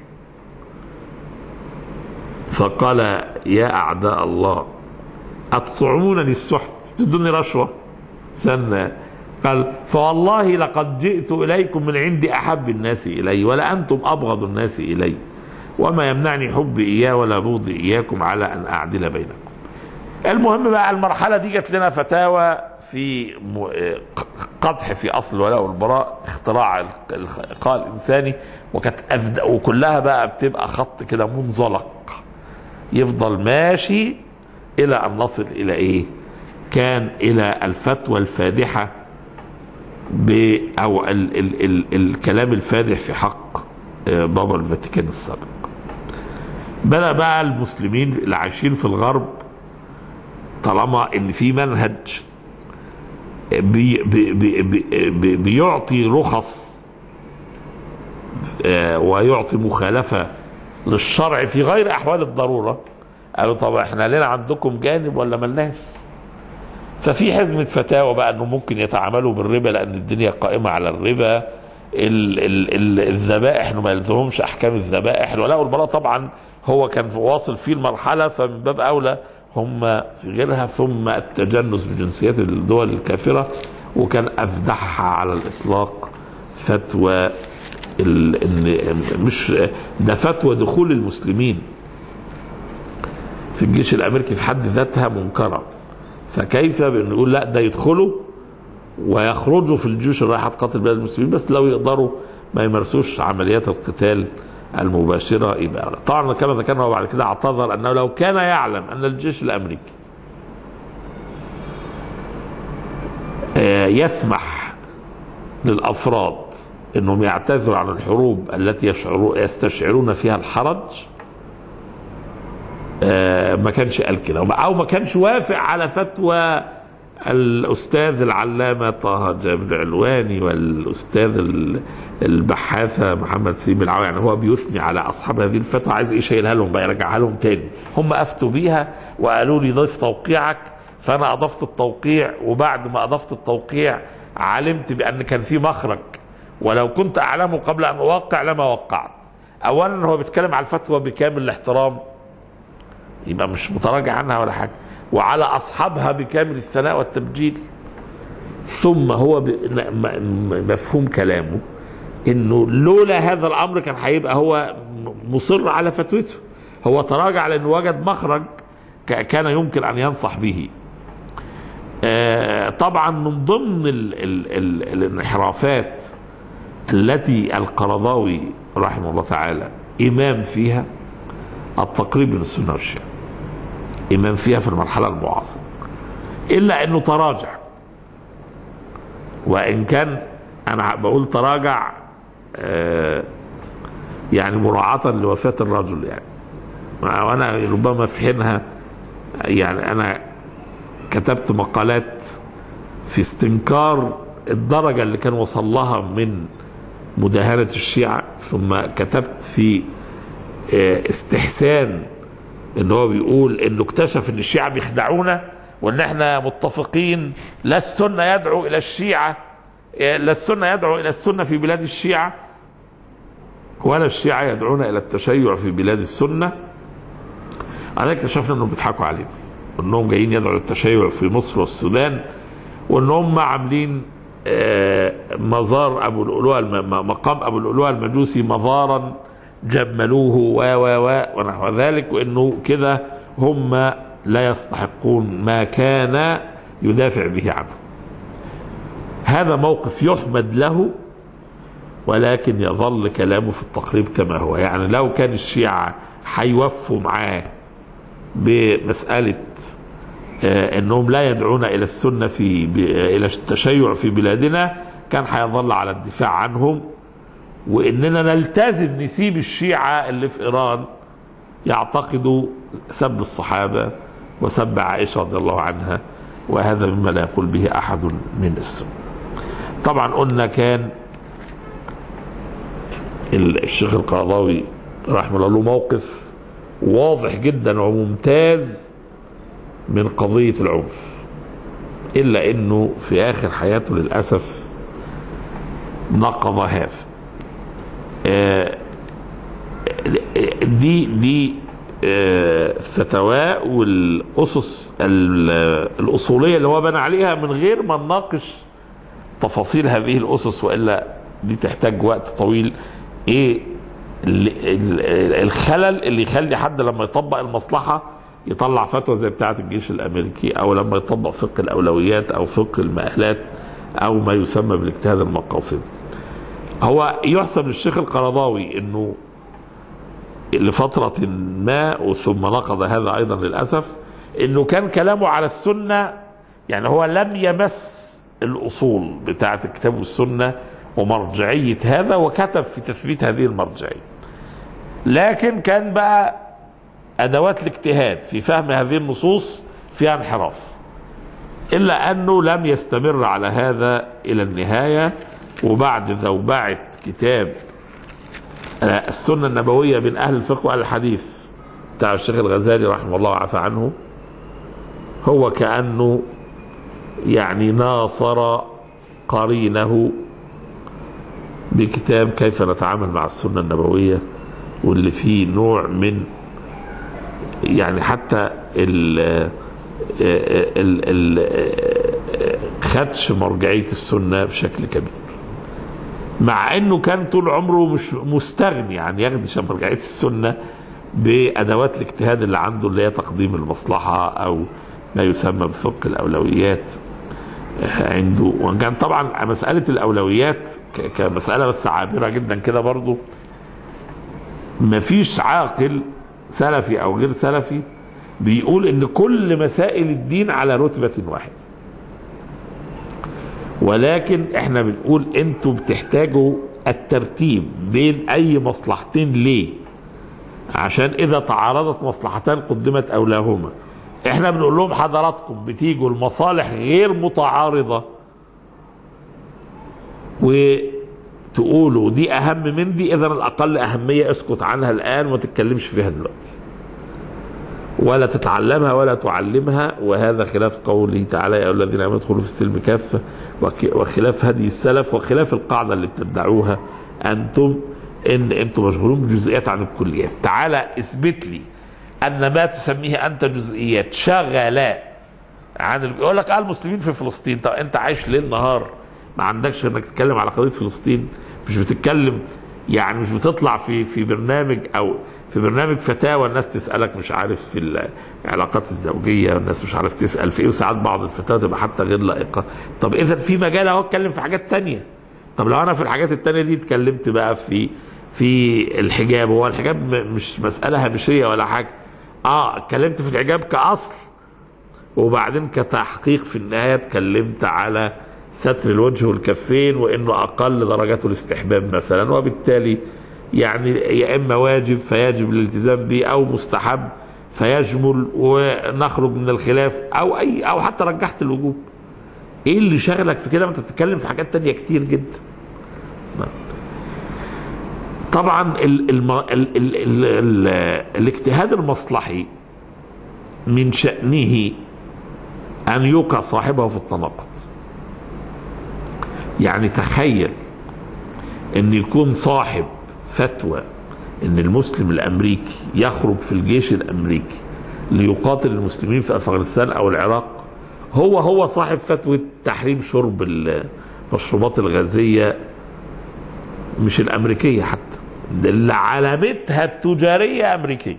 فقال يا أعداء الله أتطعمونني السحت تدوني رشوة سنة قال فوالله لقد جئت إليكم من عند أحب الناس إلي ولا أنتم أبغض الناس إلي وما يمنعني حبي إياه ولا بغضي إياكم على أن أعدل بينكم المهم بقى المرحلة دي جت لنا فتاوى في م- آه، قدح في أصل الولاء والبراء اختراع الق- الإلقاء الإنساني وكانت أفد... وكلها بقى بتبقى خط كده منزلق يفضل ماشي إلى أن نصل إلى إيه؟ كان إلى الفتوى الفادحة ب أو ال... ال... ال... الكلام الفادح في حق آه، بابا الفاتيكان السابق بدأ بقى المسلمين اللي عايشين في الغرب طالما ان في منهج بي بي بي بي بي بيعطي رخص آه، ويعطي مخالفة للشرع في غير أحوال الضرورة قالوا طب احنا لنا عندكم جانب ولا ملناش ففي حزمة فتاوى بقى انه ممكن يتعاملوا بالربا لان الدنيا قائمة على الربا ال- ال- ال- الذبائح انه ما يلزمهمش احكام الذبائح الولاء والبراء طبعا هو كان في واصل فيه المرحلة فمن باب اولى هم في غيرها ثم التجنس بجنسيات الدول الكافرة وكان افدحها على الاطلاق فتوى ال- ان مش ده فتوى دخول المسلمين في الجيش الامريكي في حد ذاتها منكره فكيف بنقول لا ده يدخلوا ويخرجوا في الجيوش اللي رايحه تقاتل بلاد المسلمين بس لو يقدروا ما يمارسوش عمليات القتال المباشرة يبقى أولى. طبعا كما ذكرنا هو بعد كده اعتذر أنه لو كان يعلم أن الجيش الأمريكي آه، يسمح للأفراد أنهم يعتذروا عن الحروب التي يشعروا يستشعرون فيها الحرج آه، ما كانش قال كده او ما كانش وافق على فتوى الاستاذ العلامه طه جابر علواني والاستاذ ال- البحاثه محمد سليم العوي يعني هو بيثني على اصحاب هذه الفتوى عايز يشيلها لهم بقى يرجعها لهم تاني هم افتوا بيها وقالوا لي ضيف توقيعك فانا اضفت التوقيع وبعد ما اضفت التوقيع علمت بان كان في مخرج ولو كنت اعلمه قبل ان اوقع لما وقعت اولا هو بيتكلم على الفتوى بكامل الاحترام يبقى مش متراجع عنها ولا حاجه وعلى اصحابها بكامل الثناء والتبجيل ثم هو ب... م- م- مفهوم كلامه انه لولا هذا الامر كان هيبقى هو م- مصر على فتوته هو تراجع لانه وجد مخرج ك- كان يمكن ان ينصح به آه، طبعا من ضمن ال ال ال الانحرافات التي القرضاوي رحمه الله تعالى امام فيها التقريب من السنه والشيعه امام فيها في المرحله المعاصره الا انه تراجع وان كان انا بقول تراجع آه، يعني مراعاة لوفاة الرجل يعني وانا ربما في حينها يعني انا كتبت مقالات في استنكار الدرجة اللي كان وصل لها من مداهنة الشيعة ثم كتبت في آه، استحسان ان هو بيقول انه اكتشف ان الشيعة بيخدعونا وان احنا متفقين لا السنة يدعو الى الشيعة آه، لا السنة يدعو الى السنة في بلاد الشيعة ولا الشيعة يدعون الى التشيع في بلاد السنة على اكتشفنا انهم بيضحكوا علينا انهم جايين يدعوا للتشيع في مصر والسودان وان هم عاملين آه، مزار ابو اللؤلؤه الم- مقام ابو اللؤلؤه المجوسي مزارا جملوه و و و ونحو ذلك وانه كده هم لا يستحقون ما كان يدافع به عنه هذا موقف يحمد له ولكن يظل كلامه في التقريب كما هو يعني لو كان الشيعة هيوفوا معاه بمسألة آه، انهم لا يدعون الى السنه في ب- آه، الى التشيع في بلادنا كان هيظل على الدفاع عنهم واننا نلتزم نسيب الشيعه اللي في ايران يعتقدوا سب الصحابه وسب عائشه رضي الله عنها وهذا مما لا يقول به احد من السنه. طبعا قلنا كان ال- الشيخ القرضاوي رحمه الله له موقف واضح جدا وممتاز من قضية العنف إلا أنه في آخر حياته للأسف نقض هذا آه، دي دي آه، فتواه والأسس ال- الأصولية اللي هو بنى عليها من غير ما نناقش تفاصيل هذه الأسس وإلا دي تحتاج وقت طويل إيه ال- ال- الخلل اللي يخلي حد لما يطبق المصلحة يطلع فتوى زي بتاعة الجيش الأمريكي أو لما يطبق فقه الأولويات أو فقه المآلات أو ما يسمى بالاجتهاد المقاصدي هو يحسب للشيخ القرضاوي أنه لفترة ما ثم نقض هذا أيضا للأسف أنه كان كلامه على السنة يعني هو لم يمس الأصول بتاعة الكتاب والسنة ومرجعية هذا وكتب في تثبيت هذه المرجعية لكن كان بقى ادوات الاجتهاد في فهم هذه النصوص فيها انحراف الا انه لم يستمر على هذا الى النهايه وبعد ذوبعه كتاب آه، السنه النبويه بين اهل الفقه واهل الحديث بتاع الشيخ الغزالي رحمه الله وعفى عنه هو كانه يعني ناصر قرينه بكتاب كيف نتعامل مع السنه النبويه واللي فيه نوع من يعني حتى ال ال ال خدش مرجعية السنة بشكل كبير مع انه كان طول عمره مش مستغني عن يخدش مرجعية السنة بأدوات الاجتهاد اللي عنده اللي هي تقديم المصلحة أو ما يسمى بفقه الأولويات عنده وان كان طبعا مسألة الأولويات ك- كمسألة بس عابرة جدا كده برضو مفيش عاقل سلفي او غير سلفي بيقول ان كل مسائل الدين على رتبة واحدة ولكن احنا بنقول انتوا بتحتاجوا الترتيب بين اي مصلحتين ليه عشان اذا تعارضت مصلحتان قدمت اولاهما احنا بنقول لهم حضراتكم بتيجوا المصالح غير متعارضة وتقولوا دي اهم من دي اذا الاقل اهمية اسكت عنها الان وما تتكلمش فيها دلوقتي ولا تتعلمها ولا تعلمها وهذا خلاف قوله تعالى يا أيها الذين امنوا ادخلوا في السلم كافه وك- وخلاف هدي السلف وخلاف القاعده اللي بتدعوها انتم ان انتم مشغولون بجزئيات عن الكليات تعالى اثبت لي ان ما تسميه انت جزئيات شغل عن ال- يقول لك اه المسلمين في فلسطين طب انت عايش ليل نهار ما عندكش انك تتكلم على قضيه فلسطين مش بتتكلم يعني مش بتطلع في في برنامج او في برنامج فتاوى الناس تسالك مش عارف في العلاقات الزوجيه والناس مش عارف تسال في ايه وساعات بعض الفتاوى تبقى حتى غير لائقه طب اذا في مجال اهو اتكلم في حاجات تانية طب لو انا في الحاجات التانية دي اتكلمت بقى في في الحجاب هو الحجاب م- مش مساله هامشيه ولا حاجه اه اتكلمت في الحجاب كاصل وبعدين كتحقيق في النهايه اتكلمت على ستر الوجه والكفين وانه اقل درجات الاستحباب مثلا وبالتالي يعني يا اما واجب فيجب الالتزام به او مستحب فيجمل ونخرج من الخلاف او اي او حتى رجحت الوجوب ايه اللي شغلك في كده ما انت بتتكلم في حاجات تانية كتير جدا طبعا ال ال ال ال ال ال الاجتهاد المصلحي من شأنه أن يوقع صاحبه في التناقض يعني تخيل أن يكون صاحب فتوى أن المسلم الأمريكي يخرج في الجيش الأمريكي ليقاتل المسلمين في أفغانستان أو العراق هو هو صاحب فتوى تحريم شرب المشروبات الغازية مش الأمريكية حتى ده اللي علامتها التجارية أمريكية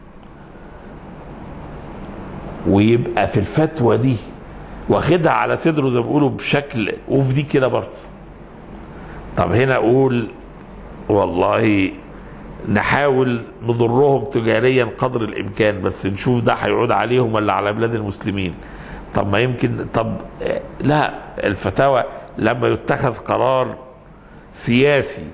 ويبقى في الفتوى دي واخدها على صدره زي ما بيقولوا بشكل وفي دي كده برضه طب هنا اقول والله نحاول نضرهم تجاريا قدر الامكان بس نشوف ده هيعود عليهم ولا على بلاد المسلمين طب ما يمكن طب آه، لا الفتاوى لما يتخذ قرار سياسي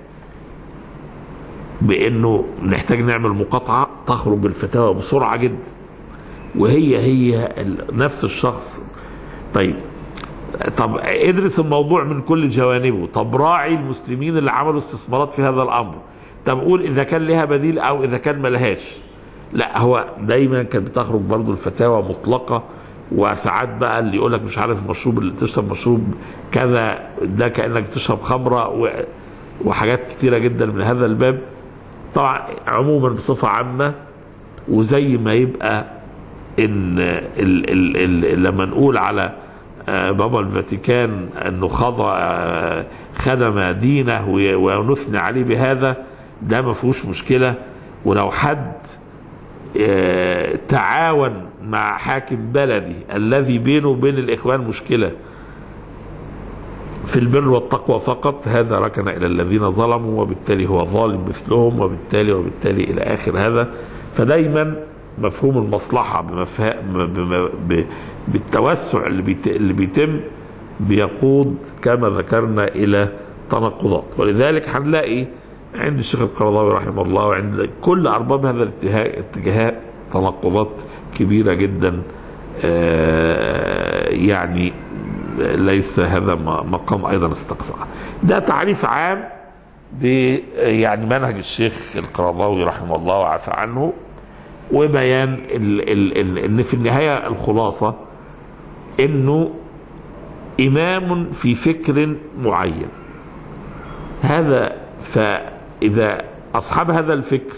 بانه نحتاج نعمل مقاطعه تخرج الفتاوى بسرعه جدا وهي هي ال- نفس الشخص طيب طب ادرس الموضوع من كل جوانبه طب راعي المسلمين اللي عملوا استثمارات في هذا الامر طب قول اذا كان لها بديل او اذا كان ملهاش لا هو دايما كانت بتخرج برضو الفتاوى مطلقه وساعات بقى اللي يقول لك مش عارف المشروب اللي تشرب مشروب كذا ده كانك تشرب خمره و- وحاجات كتيره جدا من هذا الباب طبعا عموما بصفه عامه وزي ما يبقى ان ال ال ال لما نقول على آه، بابا الفاتيكان انه خضع آه، خدم دينه وي- ونثني عليه بهذا ده ما فيهوش مشكله ولو حد آه، تعاون مع حاكم بلدي الذي بينه وبين الاخوان مشكله في البر والتقوى فقط هذا ركن الى الذين ظلموا وبالتالي هو ظالم مثلهم وبالتالي وبالتالي الى اخر هذا فدايما مفهوم المصلحه بمفه... بم... ب... بالتوسع اللي, بيت... اللي بيتم بيقود كما ذكرنا الى تناقضات ولذلك هنلاقي عند الشيخ القرضاوي رحمه الله وعند كل ارباب هذا الاتجاه اتجاه تناقضات كبيره جدا آه، يعني ليس هذا م- مقام ايضا استقصاء ده تعريف عام ب يعني منهج الشيخ القرضاوي رحمه الله وعفى عنه وبيان ال ال ال ان في النهايه الخلاصه انه امام في فكر معين هذا فاذا اصحاب هذا الفكر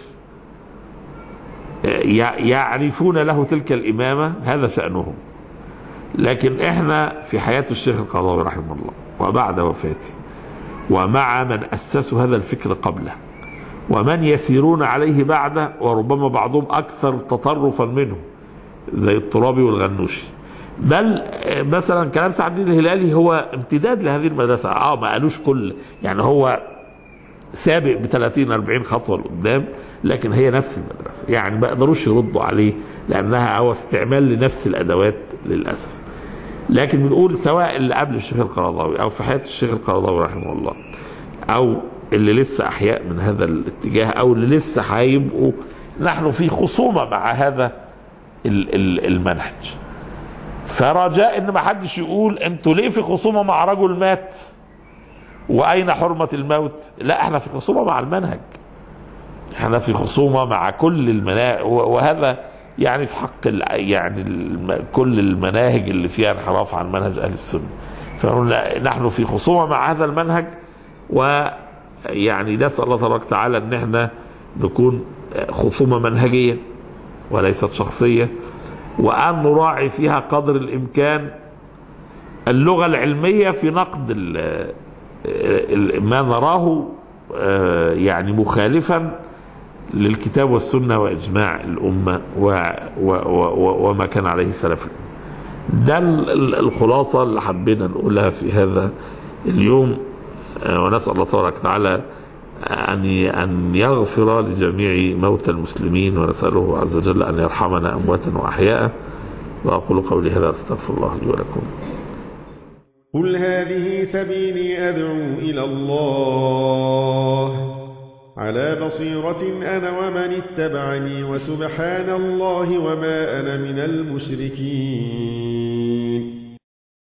يع- يعرفون له تلك الامامه هذا شانهم لكن احنا في حياه الشيخ القرضاوي رحمه الله وبعد وفاته ومع من اسسوا هذا الفكر قبله ومن يسيرون عليه بعده وربما بعضهم اكثر تطرفا منه زي الترابي والغنوشي بل آه، مثلا كلام سعد الدين الهلالي هو امتداد لهذه المدرسه اه ما قالوش كل يعني هو سابق ب 30 40 خطوه لقدام لكن هي نفس المدرسة يعني ما يقدروش يردوا عليه لأنها هو استعمال لنفس الأدوات للأسف لكن بنقول سواء اللي قبل الشيخ القرضاوي أو في حياة الشيخ القرضاوي رحمه الله أو اللي لسه أحياء من هذا الاتجاه أو اللي لسه هيبقوا نحن في خصومة مع هذا ال- ال- المنهج فرجاء ان ما حدش يقول انتوا ليه في خصومه مع رجل مات واين حرمه الموت لا احنا في خصومه مع المنهج احنا في خصومه مع كل المناهج وهذا يعني في حق ال- يعني الم- كل المناهج اللي فيها انحراف عن منهج اهل السنه فنحن في خصومه مع هذا المنهج ويعني نسال الله تبارك وتعالى ان احنا نكون خصومه منهجيه وليست شخصيه وأن نراعي فيها قدر الإمكان اللغة العلمية في نقد ال- ال- ما نراه آه، يعني مخالفا للكتاب والسنة وإجماع الأمة و و و وما كان عليه سلف الأمة ده ال- ال- الخلاصة اللي حبينا نقولها في هذا اليوم آه، ونسأل الله تبارك وتعالى أن أن يغفر لجميع موتى المسلمين ونسأله عز وجل أن يرحمنا أمواتا وأحياء وأقول قولي هذا أستغفر الله لي ولكم قل هذه سبيلي أدعو إلى الله على بصيرة أنا ومن اتبعني وسبحان الله وما أنا من المشركين